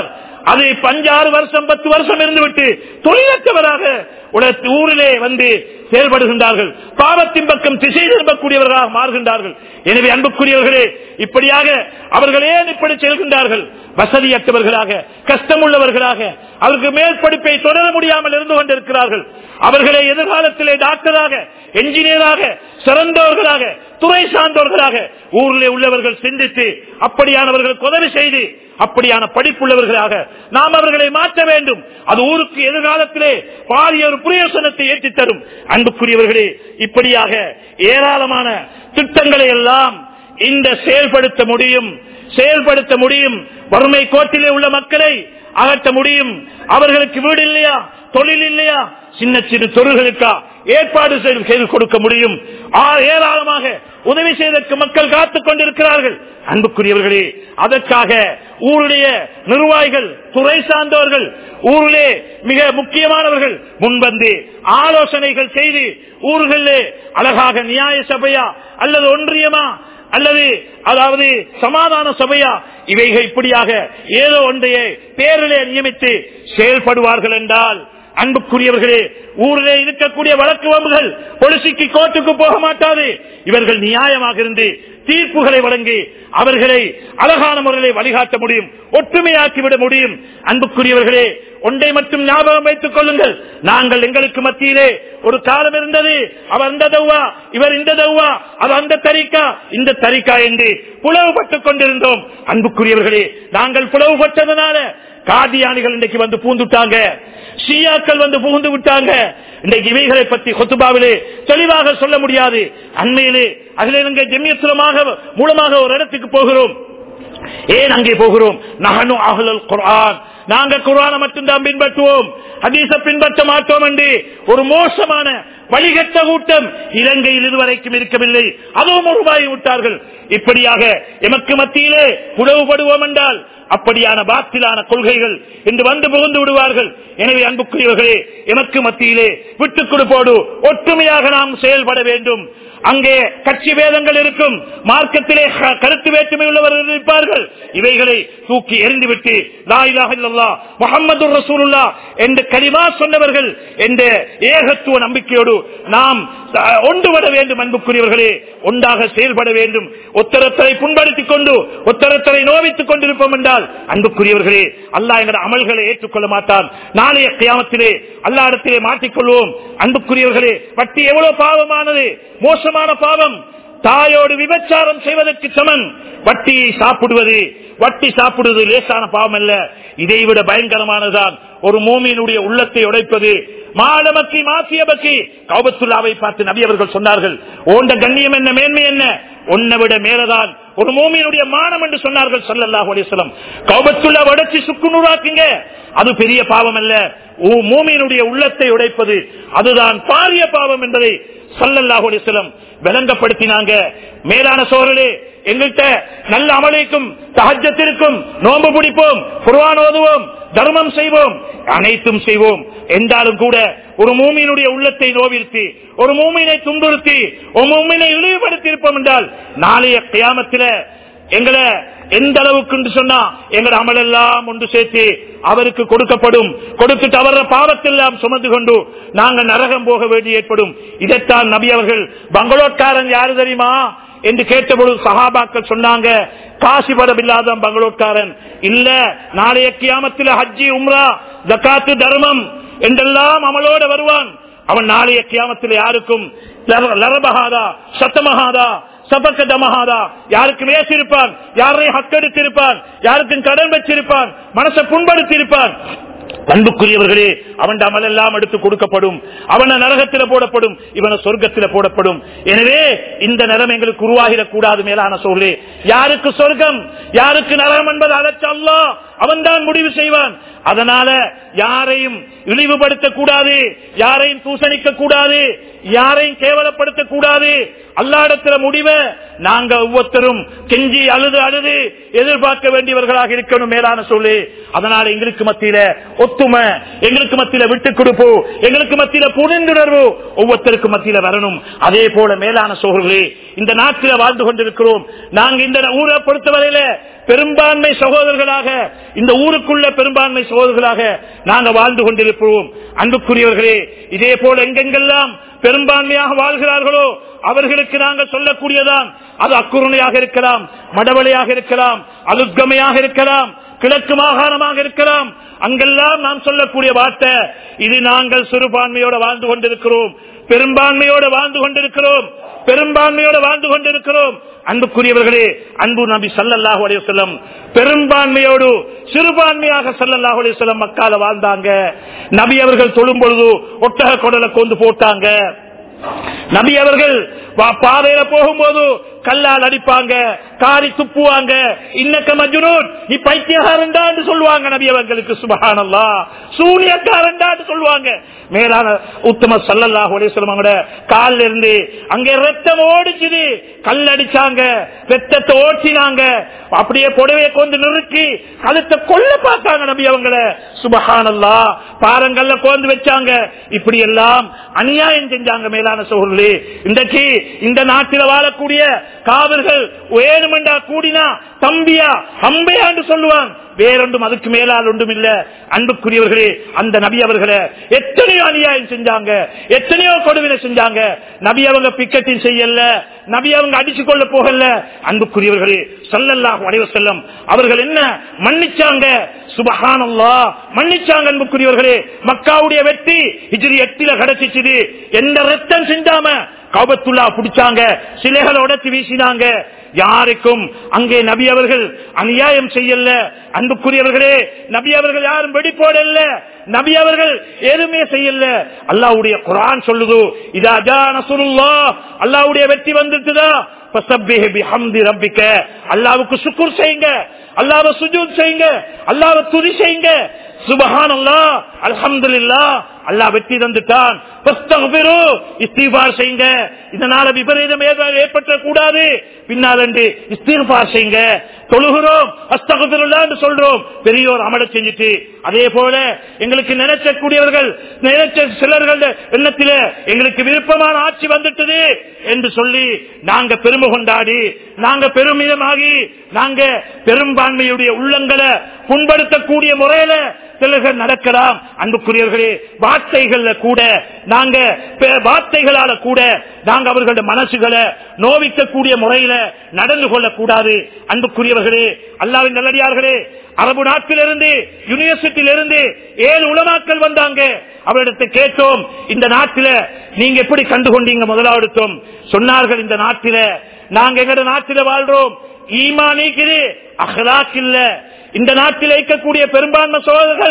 அது பஞ்சாறு வருஷம் பத்து வருஷம் இருந்துவிட்டு தொழிலற்றவராக உலக ஊரிலே வந்து செயல்படுகின்றார்கள் பாவத்தின் பக்கம் திசை திரும்பக்கூடியவர்களாக மாறுகின்றார்கள் எனவே அன்புக்குரியவர்களே இப்படியாக அவர்கள் ஏன் இப்படி செல்கின்றார்கள் வசதியற்றவர்களாக கஷ்டமுள்ளவர்களாக அவருக்கு மேல் படிப்பை தொடர முடியாமல் இருந்து கொண்டிருக்கிறார்கள் அவர்களை எதிர்காலத்திலே டாக்டராக என்ஜினியராக சிறந்தவர்களாக துறை சார்ந்தவர்களாக ஊரிலே உள்ளவர்கள் சிந்தித்து அப்படியானவர்களுக்கு உதவி செய்து அப்படியான படிப்புள்ளவர்களாக நாம் அவர்களை மாற்ற வேண்டும் அது ஊருக்கு எதிர்காலத்திலே பாரிய ஒரு பிரயோசனத்தை ஏற்றி தரும் அன்புக்குரியவர்களே இப்படியாக ஏராளமான திட்டங்களை எல்லாம் இந்த செயல்படுத்த முடியும் செயல்படுத்த முடியும் வறுமை கோட்டிலே உள்ள மக்களை அகற்ற முடியும் அவர்களுக்கு வீடு இல்லையா தொழில் இல்லையா சின்ன சிறு தொழில்களுக்கா ஏற்பாடு செய்து செய்து கொடுக்க முடியும் ஆ, ஏராளமாக உதவி செய்ததற்கு மக்கள் காத்துக் கொண்டிருக்கிறார்கள் அன்புக்குரியவர்களே அதற்காக ஊருடைய நிர்வாகிகள் துறை சார்ந்தவர்கள் ஊரிலே மிக முக்கியமானவர்கள் முன்வந்து ஆலோசனைகள் செய்து ஊர்களிலே அழகாக நியாய சபையா அல்லது ஒன்றியமா அல்லது அதாவது சமாதான சபையா இவைகள் இப்படியாக ஏதோ ஒன்றையே பேரிலே நியமித்து செயல்படுவார்கள் என்றால் அன்புக்குரியவர்களே ஊரிலே இருக்கக்கூடிய வழக்கு வம்புகள் பொலிசிக்கு கோர்ட்டுக்கு போக மாட்டாது இவர்கள் நியாயமாக இருந்து தீர்ப்புகளை வழங்கி அவர்களை அழகான முறையிலே வழிகாட்ட முடியும் ஒற்றுமையாக்கிவிட முடியும் அன்புக்குரியவர்களே ஒன்றை மட்டும் ஞாபகம் வைத்துக் கொள்ளுங்கள் நாங்கள் எங்களுக்கு மத்தியிலே ஒரு காலம் இருந்தது அவர் அந்த தௌவா இவர் இந்த தௌவா அவர் அந்த தரிக்கா இந்த தரிக்கா என்று புலவுபட்டுக் கொண்டிருந்தோம் அன்புக்குரியவர்களே நாங்கள் புலவுபட்டதனால காதியானிகள் இன்றைக்கு வந்து பூந்துட்டாங்க ஷியாக்கள் வந்து புகுந்து விட்டாங்க இன்றைக்கு இவைகளை பற்றி கொத்துபாவிலே தெளிவாக சொல்ல முடியாது அண்மையிலே அகில இலங்கை ஜெமியத்துலமாக மூலமாக ஒரு இடத்துக்கு போகிறோம் ஏன் அங்கே போகிறோம் நகனு அகலல் குர்ஆன் நாங்க குர்ஆனை மட்டும்தான் பின்பற்றுவோம் ஹதீஸ பின்பற்ற மாட்டோம் என்று ஒரு மோசமான வழிகட்ட கூட்டம் இலங்கையில் இதுவரைக்கும் இருக்கவில்லை அதுவும் உருவாகி விட்டார்கள் இப்படியாக எமக்கு மத்தியிலே புலவுபடுவோம் என்றால் அப்படியான பாத்திலான கொள்கைகள் இன்று வந்து புகுந்து விடுவார்கள் எனவே அன்புக்குரியவர்களே எமக்கு மத்தியிலே விட்டுக் கொடுப்போடு ஒற்றுமையாக நாம் செயல்பட வேண்டும் அங்கே கட்சி வேதங்கள் இருக்கும் மார்க்கத்திலே க- கருத்து வேற்றுமை உள்ளவர்கள் இருப்பார்கள் இவைகளை தூக்கி எறிந்துவிட்டு லா இலாஹ இல்லல்லாஹ் முஹம்மது ரசூலுல்லா என்று கலிமா சொன்னவர்கள் என்ற ஏகத்துவ நம்பிக்கையோடு நாம் அஹ், ஒன்றுபட வேண்டும் அன்புக்குரியவர்களே ஒன்றாக செயல்பட வேண்டும் ஒத்தரத்தரை புண்படுத்திக் கொண்டு ஒத்தரத்தரை நோவித்துக் கொண்டிருப்போம் என்றால் அன்புக்குரியவர்களே அல்லாஹ் எங்கள் அமல்களை ஏற்றுக்கொள்ள மாட்டான் நாளைய கியாமத்திலே அல்லா இடத்திலே மாட்டிக்கொள்வோம் அன்புக்குரியவர்களே வட்டி எவ்வளவு பாவமானது மோசமான பாவம் தாயோடு விபச்சாரம் செய்வதற்கு சமன் வட்டியை சாப்பிடுவது வட்டி சாப்பிடுவது லேசான பாவம் அல்ல இதைவிட பயங்கரமானதுதான் ஒரு மூமியினுடைய உள்ளத்தை உடைப்பது மாடமக்கி மாசியபக்கி கௌபத்துல்லாவை பார்த்து நபி அவர்கள் சொன்னார்கள் ஓண்ட கண்ணியம் என்ன மேன்மை என்ன உன்னை விட மேலதான் ஒரு மூமியினுடைய மானம் என்று சொன்னார்கள் சல்லல்லாஹு அலைஹி வஸல்லம் கௌபத்துல்லா உடைச்சு சுக்குநூறாக்குங்க அது பெரிய பாவம் அல்ல ஊ- மூமியினுடைய உள்ளத்தை உடைப்பது அதுதான் பாரிய பாவம் என்பதை சல்லல்லாஹு அலைஹி வஸல்லம் விளங்கப்படுத்தினாங்க மேலான சோழர்களே எங்கள்கிட்ட நல்ல அமலைக்கும் தஹஜத்திற்கும் நோன்பு பிடிப்போம் குர்ஆன் ஓதுவோம் தர்மம் செய்வோம் அனைத்தும் செய்வோம் என்றாலும் கூட ஒரு மூமியினுடைய உள்ளத்தை நோவிருத்தி ஒரு மூமியினை துன்புறுத்தி ஒரு மூமியினை இழிவுபடுத்தி இருப்போம் என்றால் நாளைய கியாமத்தில எங்களை எந்த அளவுக்கு என்று சொன்னா எங்கள் அமலெல்லாம் ஒன்று சேர்த்து அவருக்கு கொடுக்கப்படும் கொடுத்துட்டு அவர பாவத்தெல்லாம் சுமந்து கொண்டு நாங்கள் நரகம் போக வேண்டி ஏற்படும் இதைத்தான் நபி அவர்கள் பங்களோட்காரன் யாரு தெரியுமா என்று கேட்டபொழுது சஹாபாக்கள் சொன்னாங்க காசி படம் இல்லாத பங்களோட்காரன் இல்ல நாளைய கியாமத்தில் ஹஜ்ஜி உம்ரா ஜக்காத்து தர்மம் என்றெல்லாம் அமலோட வருவான் அவன் நாளைய கியாமத்தில் யாருக்கும் லர- லரபகாதா சத்தமகாதா சபக்க தமஹாதா யாருக்கும் ஏசிருப்பான் யாரையும் ஹக்கெடுத்திருப்பான் யாருக்கும் கடன் வச்சிருப்பான் மனசை புண்படுத்தி இருப்பான் அன்புக்குரியவர்களே அவன் அமல் எல்லாம் எடுத்து கொடுக்கப்படும் அவன நரகத்தில போடப்படும் இவன சொர்க்கத்தில போடப்படும் எனவே இந்த நிறம் எங்களுக்கு உருவாகிடக் கூடாது மேலான சொல்லே யாருக்கு சொர்க்கம் யாருக்கு நரகம் என்பது அழைச்சல்லா அவன் தான் முடிவு செய்வான் அதனால யாரையும் இழிவுபடுத்த கூடாது யாரையும் தூசணிக்க கூடாது யாரையும் கேவலப்படுத்த கூடாது அல்லாடத்துல முடிவை நாங்க ஒவ்வொருத்தரும் கெஞ்சி அழுது அழுது எதிர்பார்க்க வேண்டியவர்களாக இருக்கணும் மேலான சொல்லு அதனால எங்களுக்கு மத்தியில ஒத்துமை எங்களுக்கு மத்தியில விட்டு கொடுப்பு எங்களுக்கு மத்தியில புரிந்துணர்வு ஒவ்வொருத்தருக்கு மத்தியில வரணும் அதே போல மேலான சோழர்களே இந்த நாட்டில வாழ்ந்து கொண்டிருக்கிறோம் நாங்க இந்த ஊரை பொறுத்தவரையில பெரும்பான்மை சகோதரர்களாக இந்த ஊருக்குள்ள பெரும்பான்மை சோதர்களாக நாங்கள் வாழ்ந்து கொண்டிருப்போம் அன்புக்குரியவர்களே இதே போல எங்கெங்கெல்லாம் பெரும்பான்மையாக வாழ்கிறார்களோ அவர்களுக்கு நாங்கள் சொல்லக்கூடியதான் அது அக்குருணையாக இருக்கலாம் மடவளையாக இருக்கலாம் அலுத்கமையாக இருக்கலாம் கிழக்கு மாகாணமாக இருக்கலாம் அங்கெல்லாம் நாம் சொல்லக்கூடிய வார்த்தை இது நாங்கள் சிறுபான்மையோட வாழ்ந்து கொண்டிருக்கிறோம் பெரும்பான்மையோட வாழ்ந்து கொண்டிருக்கிறோம் பெரும்பான்மையோட வாழ்ந்து கொண்டிருக்கிறோம் அன்புக்குரியவர்களே அன்பு நபி சல்லல்லாஹு அலைஹி வஸல்லம் பெரும்பான்மையோடு சிறுபான்மையாக சல்லல்லாஹு அலைஹி வஸல்லம் மக்கால வாழ்ந்தாங்க நபி அவர்கள் தொழும் பொழுது ஒட்டக குடலை கொண்டு போட்டாங்க நபி அவர்கள் வா- பாதையில போகும்போது கல்லால் அடிப்பாங்க காரி துப்புவாங்க இன்னக்க மஜ்னூன் நீ பைத்தியகாரன்டா என்று சொல்லுவாங்க நபி அவர்களுக்கு சுபஹானல்லா சூனியக்காரன்டா என்று சொல்லுவாங்க மேலான உத்தம சல்லல்லாஹு அலைஹி வஸல்லம் அவங்களோட கால்ல இருந்து அங்கே ரத்தம் ஓடிச்சுது கல் அடிச்சாங்க ரத்தத்தை ஓட்டினாங்க அப்படியே புடவையை கொண்டு நிறுத்தி கழுத்தை கொல்ல பார்த்தாங்க நபி அவங்கள சுபஹானல்லா பாரங்கள்ல கோந்து வச்சாங்க இப்படி எல்லாம் அநியாயம் செஞ்சாங்க மேலான சோழர்களே இன்றைக்கு இந்த நாட்டில் வாழக்கூடிய காவல்கள் வேணுமெண்டா கூடினா தம்பியா அம்பையான்னு சொல்லுவான் வேறொன்றும் அதுக்கு மேலால் ஒன்றும் இல்ல அன்புக்குரியவர்களே அந்த நபி அவர்களை எத்தனையோ அநியாயம் செஞ்சாங்க எத்தனையோ கொடுவினை செஞ்சாங்க நபி அவங்க பிக்கெட்டிங் செய்யல நபி அவங்க அடிச்சு கொள்ள போகல அன்புக்குரியவர்களே சொல்லல்லாஹு அலைவ செல்லம் அவர்கள் என்ன மன்னிச்சாங்க சுபஹானல்லா மன்னிச்சாங்க அன்புக்குரியவர்களே மக்காவுடைய வெற்றி ஹிஜ்ரி எட்டில கிடைச்சிச்சு எந்த ரத்தம் செஞ்சாம கௌபத்துல்லா பிடிச்சாங்க சிலைகளை உடைச்சு வீசினாங்க யாருக்கும் அங்கே நபி அவர்கள் அநியாயம் செய்யல அன்புக்குரியவர்களே நபி அவர்கள் யாரும் வெடிப்போடல்ல நபி அவர்கள் எதுவுமே செய்யல அல்லாவுடைய குரான் சொல்லுது இதா ஜா நசுருல்லா அல்லாவுடைய வெற்றி வந்துட்டுதா ஃபஸப்பிஹ் பிஹம்தி ரப்பிக்க அல்லாஹ்வுக்கு சுக்ர் செய்யுங்க அல்லாஹ்வை சுஜூத் செய்யுங்க அல்லாஹ்வை துதி செய்யுங்க சுபஹானல்லாஹ் அல்ஹம்துலில்லாஹ் அல்லாஹ் வெற்றி தந்துட்டான் ஃபஸ்தக்பிரு, இஸ்திக்பார் செய்யுங்க இதனால விபரீதம் ஏதாவது ஏற்பட்ட கூடாது பின்னால் என்று இஸ்திக்பார் செய்யுங்க தொழுகிறோம் அஸ்தகுபிருல்லா என்று சொல்றோம் பெரியோர் அமல செஞ்சுட்டு அதே போல எங்களுக்கு நினைச்சக்கூடியவர்கள் நினைச்ச சிலர்கள் எண்ணத்தில எங்களுக்கு விருப்பமான ஆட்சி வந்துட்டது என்று சொல்லி நாங்க பெருமை கொண்டாடி நாங்க பெருமிதமாகி நாங்க பெரும்பான்மையுடைய உள்ளங்களை புண்படுத்தக்கூடிய முறையில சிலர்கள் நடக்கலாம் அன்புக்குரியவர்களே வார்த்தைகள்ல கூட நாங்க பே- வார்த்தைகளால கூட நாங்க அவர்களுடைய மனசுகளை நோவிக்கக்கூடிய முறையில நடந்து கொள்ளக்கூடாது அன்புக்குரியவர்களே அல்லாவின் நல்லடியார்களே அரபு நாட்டிலிருந்து யூனிவர்சிட்டியிலிருந்து ஏழு உலமாக்கள் வந்தாங்க அவரிடத்தை கேட்டோம் இந்த நாட்டில நீங்க எப்படி கண்டுகொண்டீங்க முதலாவதும் சொன்னார்கள் இந்த நாட்டில நாங்க எங்கட நாட்டில வாழ்றோம் ஈமா நீக்குது அஹ்லாக் இல்ல இந்த நாட்டில் இருக்கக்கூடிய பெரும்பான்மை சோழர்கள்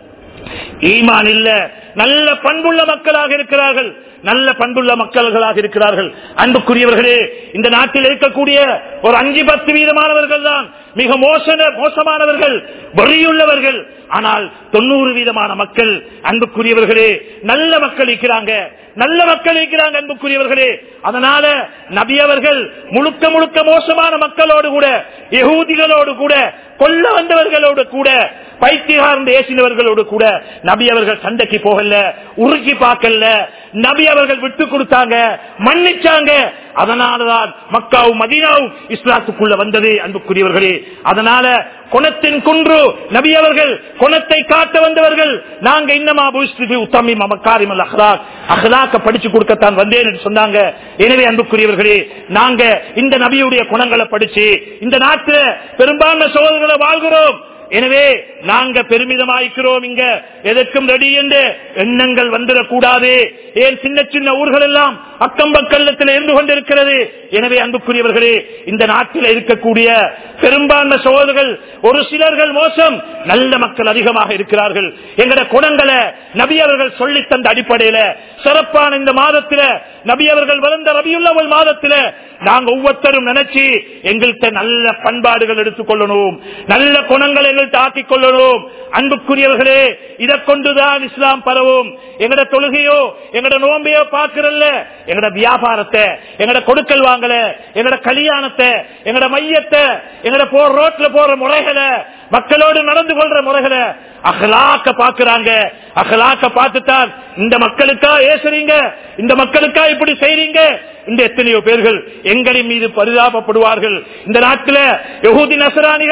ஈமான் இல்ல நல்ல பண்புள்ள மக்களாக இருக்கிறார்கள் நல்ல பண்புள்ள மக்கள்களாக இருக்கிறார்கள் அன்புக்குரியவர்களே இந்த நாட்டில் இருக்கக்கூடிய ஒரு அஞ்சு பத்து வீதமானவர்கள் தான் மிக மோசன மோசமானவர்கள் வரியுள்ளவர்கள் ஆனால் தொண்ணூறு வீதமான மக்கள் அன்புக்குரியவர்களே நல்ல மக்கள் இருக்கிறாங்க நல்ல மக்கள் இருக்கிறாங்க அன்புக்குரியவர்களே அதனால நபி அவர்கள் முழுக்க முழுக்க மோசமான மக்களோடு கூட யகூதிகளோடு கூட கொல்ல வந்தவர்களோடு கூட பைத்தியகார்ந்து ஏசினவர்களோடு கூட நபி அவர்கள் சண்டைக்கு போகல உருக்கி பார்க்கல நபி அவர்கள் விட்டு கொடுத்தாங்க மன்னிச்சாங்க அதனாலதான் மக்காவும் மதீனாவும் இஸ்லாத்துக்குள்ள வந்தது அன்புக்குரியவர்களே அதனால குணத்தின் குன்று நபி அவர்கள் குணத்தை காட்ட வந்தவர்கள் நாங்க இன்னமா புஷ்டி உத்தமி மமக்காரிம் அஹ்லாக் அஹ்லாக்க படிச்சு கொடுக்கத்தான் வந்தேன் என்று சொன்னாங்க எனவே அன்புக்குரியவர்களே நாங்க இந்த நபியுடைய குணங்களை படிச்சு இந்த நாட்டுல பெரும்பான்மை சோதர்களை வாழ்கிறோம் எனவே நாங்க பெருமிதமாய்க்கிறோம் இங்க எதற்கும் ரெடி என்று எண்ணங்கள் வந்துடக்கூடாது ஏன் சின்ன சின்ன ஊர்கள் எல்லாம் அக்கம் பக்கத்தில் இருந்து கொண்டிருக்கிறது எனவே அன்புக்குரியவர்களே இந்த நாட்டில் இருக்கக்கூடிய பெரும்பான்மை சோதர்கள் ஒரு சிலர்கள் மோசம் நல்ல மக்கள் அதிகமாக இருக்கிறார்கள் எங்கட குணங்களை நபி அவர்கள் சொல்லித் தந்த அடிப்படையில சிறப்பான இந்த மாதத்தில நபி அவர்கள் வளர்ந்த ரபியுள்ளவள் மாதத்தில நாங்க ஒவ்வொருத்தரும் நினைச்சு எங்கள்கிட்ட நல்ல பண்பாடுகள் எடுத்துக்கொள்ளணும் நல்ல குணங்களை எங்கள்கிட்ட ஆக்கிக் கொள்ளணும் அன்புக்குரியவர்களே இதை கொண்டுதான் இஸ்லாம் பரவும் எங்கட தொழுகையோ எங்கட நோம்பையோ பாக்குறல்ல எங்கட வியாபாரத்தை எங்கட கொடுக்கல் வாங்கல எங்கட கல்யாணத்தை எங்கட மையத்தை எங்கட போற ரோட்ல போற முறைகளை மக்களோடு நடந்து கொள்ற முறைகளை அகலாக்க பாக்குறாங்க அகலாக்க பார்த்துத்தான் இந்த மக்களுக்கா ஏசுறீங்க இந்த மக்களுக்கா இப்படி செய்றீங்க இந்த எத்தனையோ பேர்கள் எங்களின் மீது பரிதாபப்படுவார்கள் இந்த நாட்டில யகூதி நசராணிகள்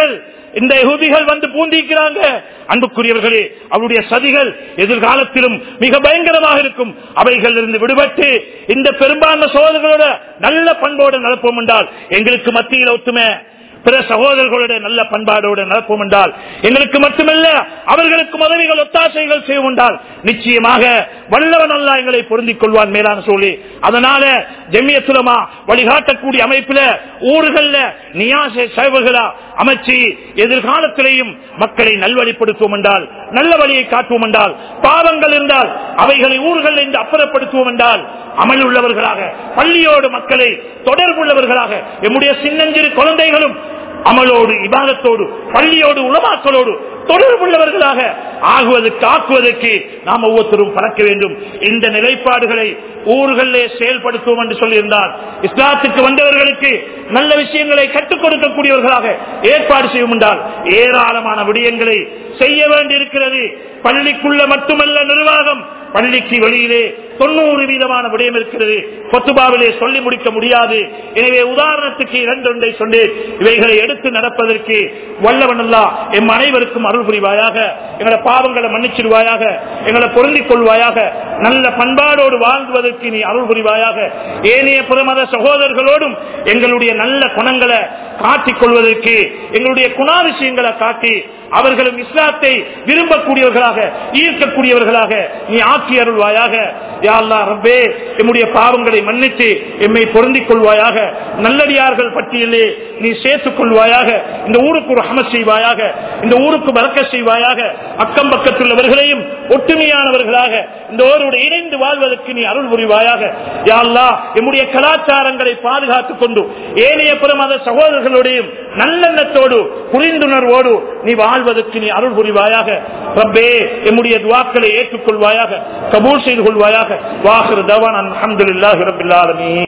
இந்த யகூதிகள் வந்து பூந்திக்கிறாங்க அன்புக்குரியவர்களே அவருடைய சதிகள் எதிர்காலத்திலும் மிக பயங்கரமாக இருக்கும் அவைகள் இருந்து விடுபட்டு இந்த பெரும்பான்மை சோதர்களோட நல்ல பண்போடு நடப்போம் என்றால் எங்களுக்கு மத்தியில் ஒத்துமை பிற சகோதரர்களோட நல்ல பண்பாடோடு நடப்போம் என்றால் எங்களுக்கு மட்டுமல்ல அவர்களுக்கு உதவிகள் ஒத்தாசைகள் செய்வோம் என்றால் நிச்சயமாக வல்லவன் அல்லா எங்களை பொருந்திக் கொள்வான் மேலான சொல்லி அதனால ஜெமியத்துலமா வழிகாட்டக்கூடிய அமைப்பில ஊர்கள்ல நியாச சேவர்களா அமைச்சு எதிர்காலத்திலேயும் மக்களை நல்வழிப்படுத்துவோம் என்றால் நல்ல வழியை காட்டுவோம் என்றால் பாவங்கள் இருந்தால் அவைகளை ஊர்களில் இருந்து அப்புறப்படுத்துவோம் என்றால் அமல் உள்ளவர்களாக பள்ளியோடு மக்களை தொடர்புள்ளவர்களாக எம்முடைய சின்னஞ்சிறு குழந்தைகளும் அமலோடு இபாதத்தோடு பள்ளியோடு உலமாக்களோடு தொடர்புள்ளவர்களாக ஆகுவதற்கு ஆக்குவதற்கு நாம் ஒவ்வொருத்தரும் பறக்க வேண்டும் இந்த நிலைப்பாடுகளை ஊர்களிலே செயல்படுத்துவோம் என்று சொல்லியிருந்தால் இஸ்லாத்துக்கு வந்தவர்களுக்கு நல்ல விஷயங்களை கற்றுக் கொடுக்கக்கூடியவர்களாக ஏற்பாடு செய்யும் என்றால் ஏராளமான விடயங்களை செய்ய வேண்டியிருக்கிறது பள்ளிக்குள்ள மட்டுமல்ல நிர்வாகம் பள்ளிக்கு வெளியிலே தொண்ணூறு வீதமான விடயம் இருக்கிறது கொத்துபாவிலே சொல்லி முடிக்க முடியாது எனவே உதாரணத்துக்கு இரண்டு ஒன்றை சொன்னேன் இவைகளை எடுத்து நடப்பதற்கு வல்லவனல்லா எம் அனைவருக்கும் அருள் புரிவாயாக எங்களை பாவங்களை மன்னிச்சிடுவாயாக எங்களை பொருந்திக் கொள்வாயாக நல்ல பண்பாடோடு வாழ்வதற்கு நீ அருள் புரிவாயாக ஏனைய புறமத சகோதரர்களோடும் எங்களுடைய நல்ல குணங்களை காட்டிக் கொள்வதற்கு எங்களுடைய குணாதிசயங்களை காட்டி அவர்களும் இஸ்லாத்தை விரும்பக்கூடியவர்களாக ஈர்க்கக்கூடியவர்களாக நீ ஆக்கி அருள்வாயாக யாழ்லா ரப்பே எம்முடைய பாவங்களை மன்னித்து எம்மை பொருந்திக் கொள்வாயாக நல்லடியார்கள் பட்டியலே நீ சேர்த்துக் கொள்வாயாக இந்த ஊருக்கு ஒரு அம செய்வாயாக இந்த ஊருக்கு பறக்க செய்வாயாக அக்கம் பக்கத்துள்ளவர்களையும் ஒற்றுமையானவர்களாக இந்த ஊரோடு இணைந்து வாழ்வதற்கு நீ அருள் புரிவாயாக யாழ்லா எம்முடைய கலாச்சாரங்களை பாதுகாத்துக் கொண்டு ஏனைய புறமத சகோதரர்களுடையும் நல்லெண்ணத்தோடு புரிந்துணர்வோடு நீ வாழ்வதற்கு நீ அருள் புரிவாயாக ரப்பே எம்முடைய துவாக்களை ஏற்றுக்கொள்வாயாக கபூல் செய்து கொள்வாயாக வாஹர் தவான் அலமதுல்லாஹி ரபில் ஆலமீன்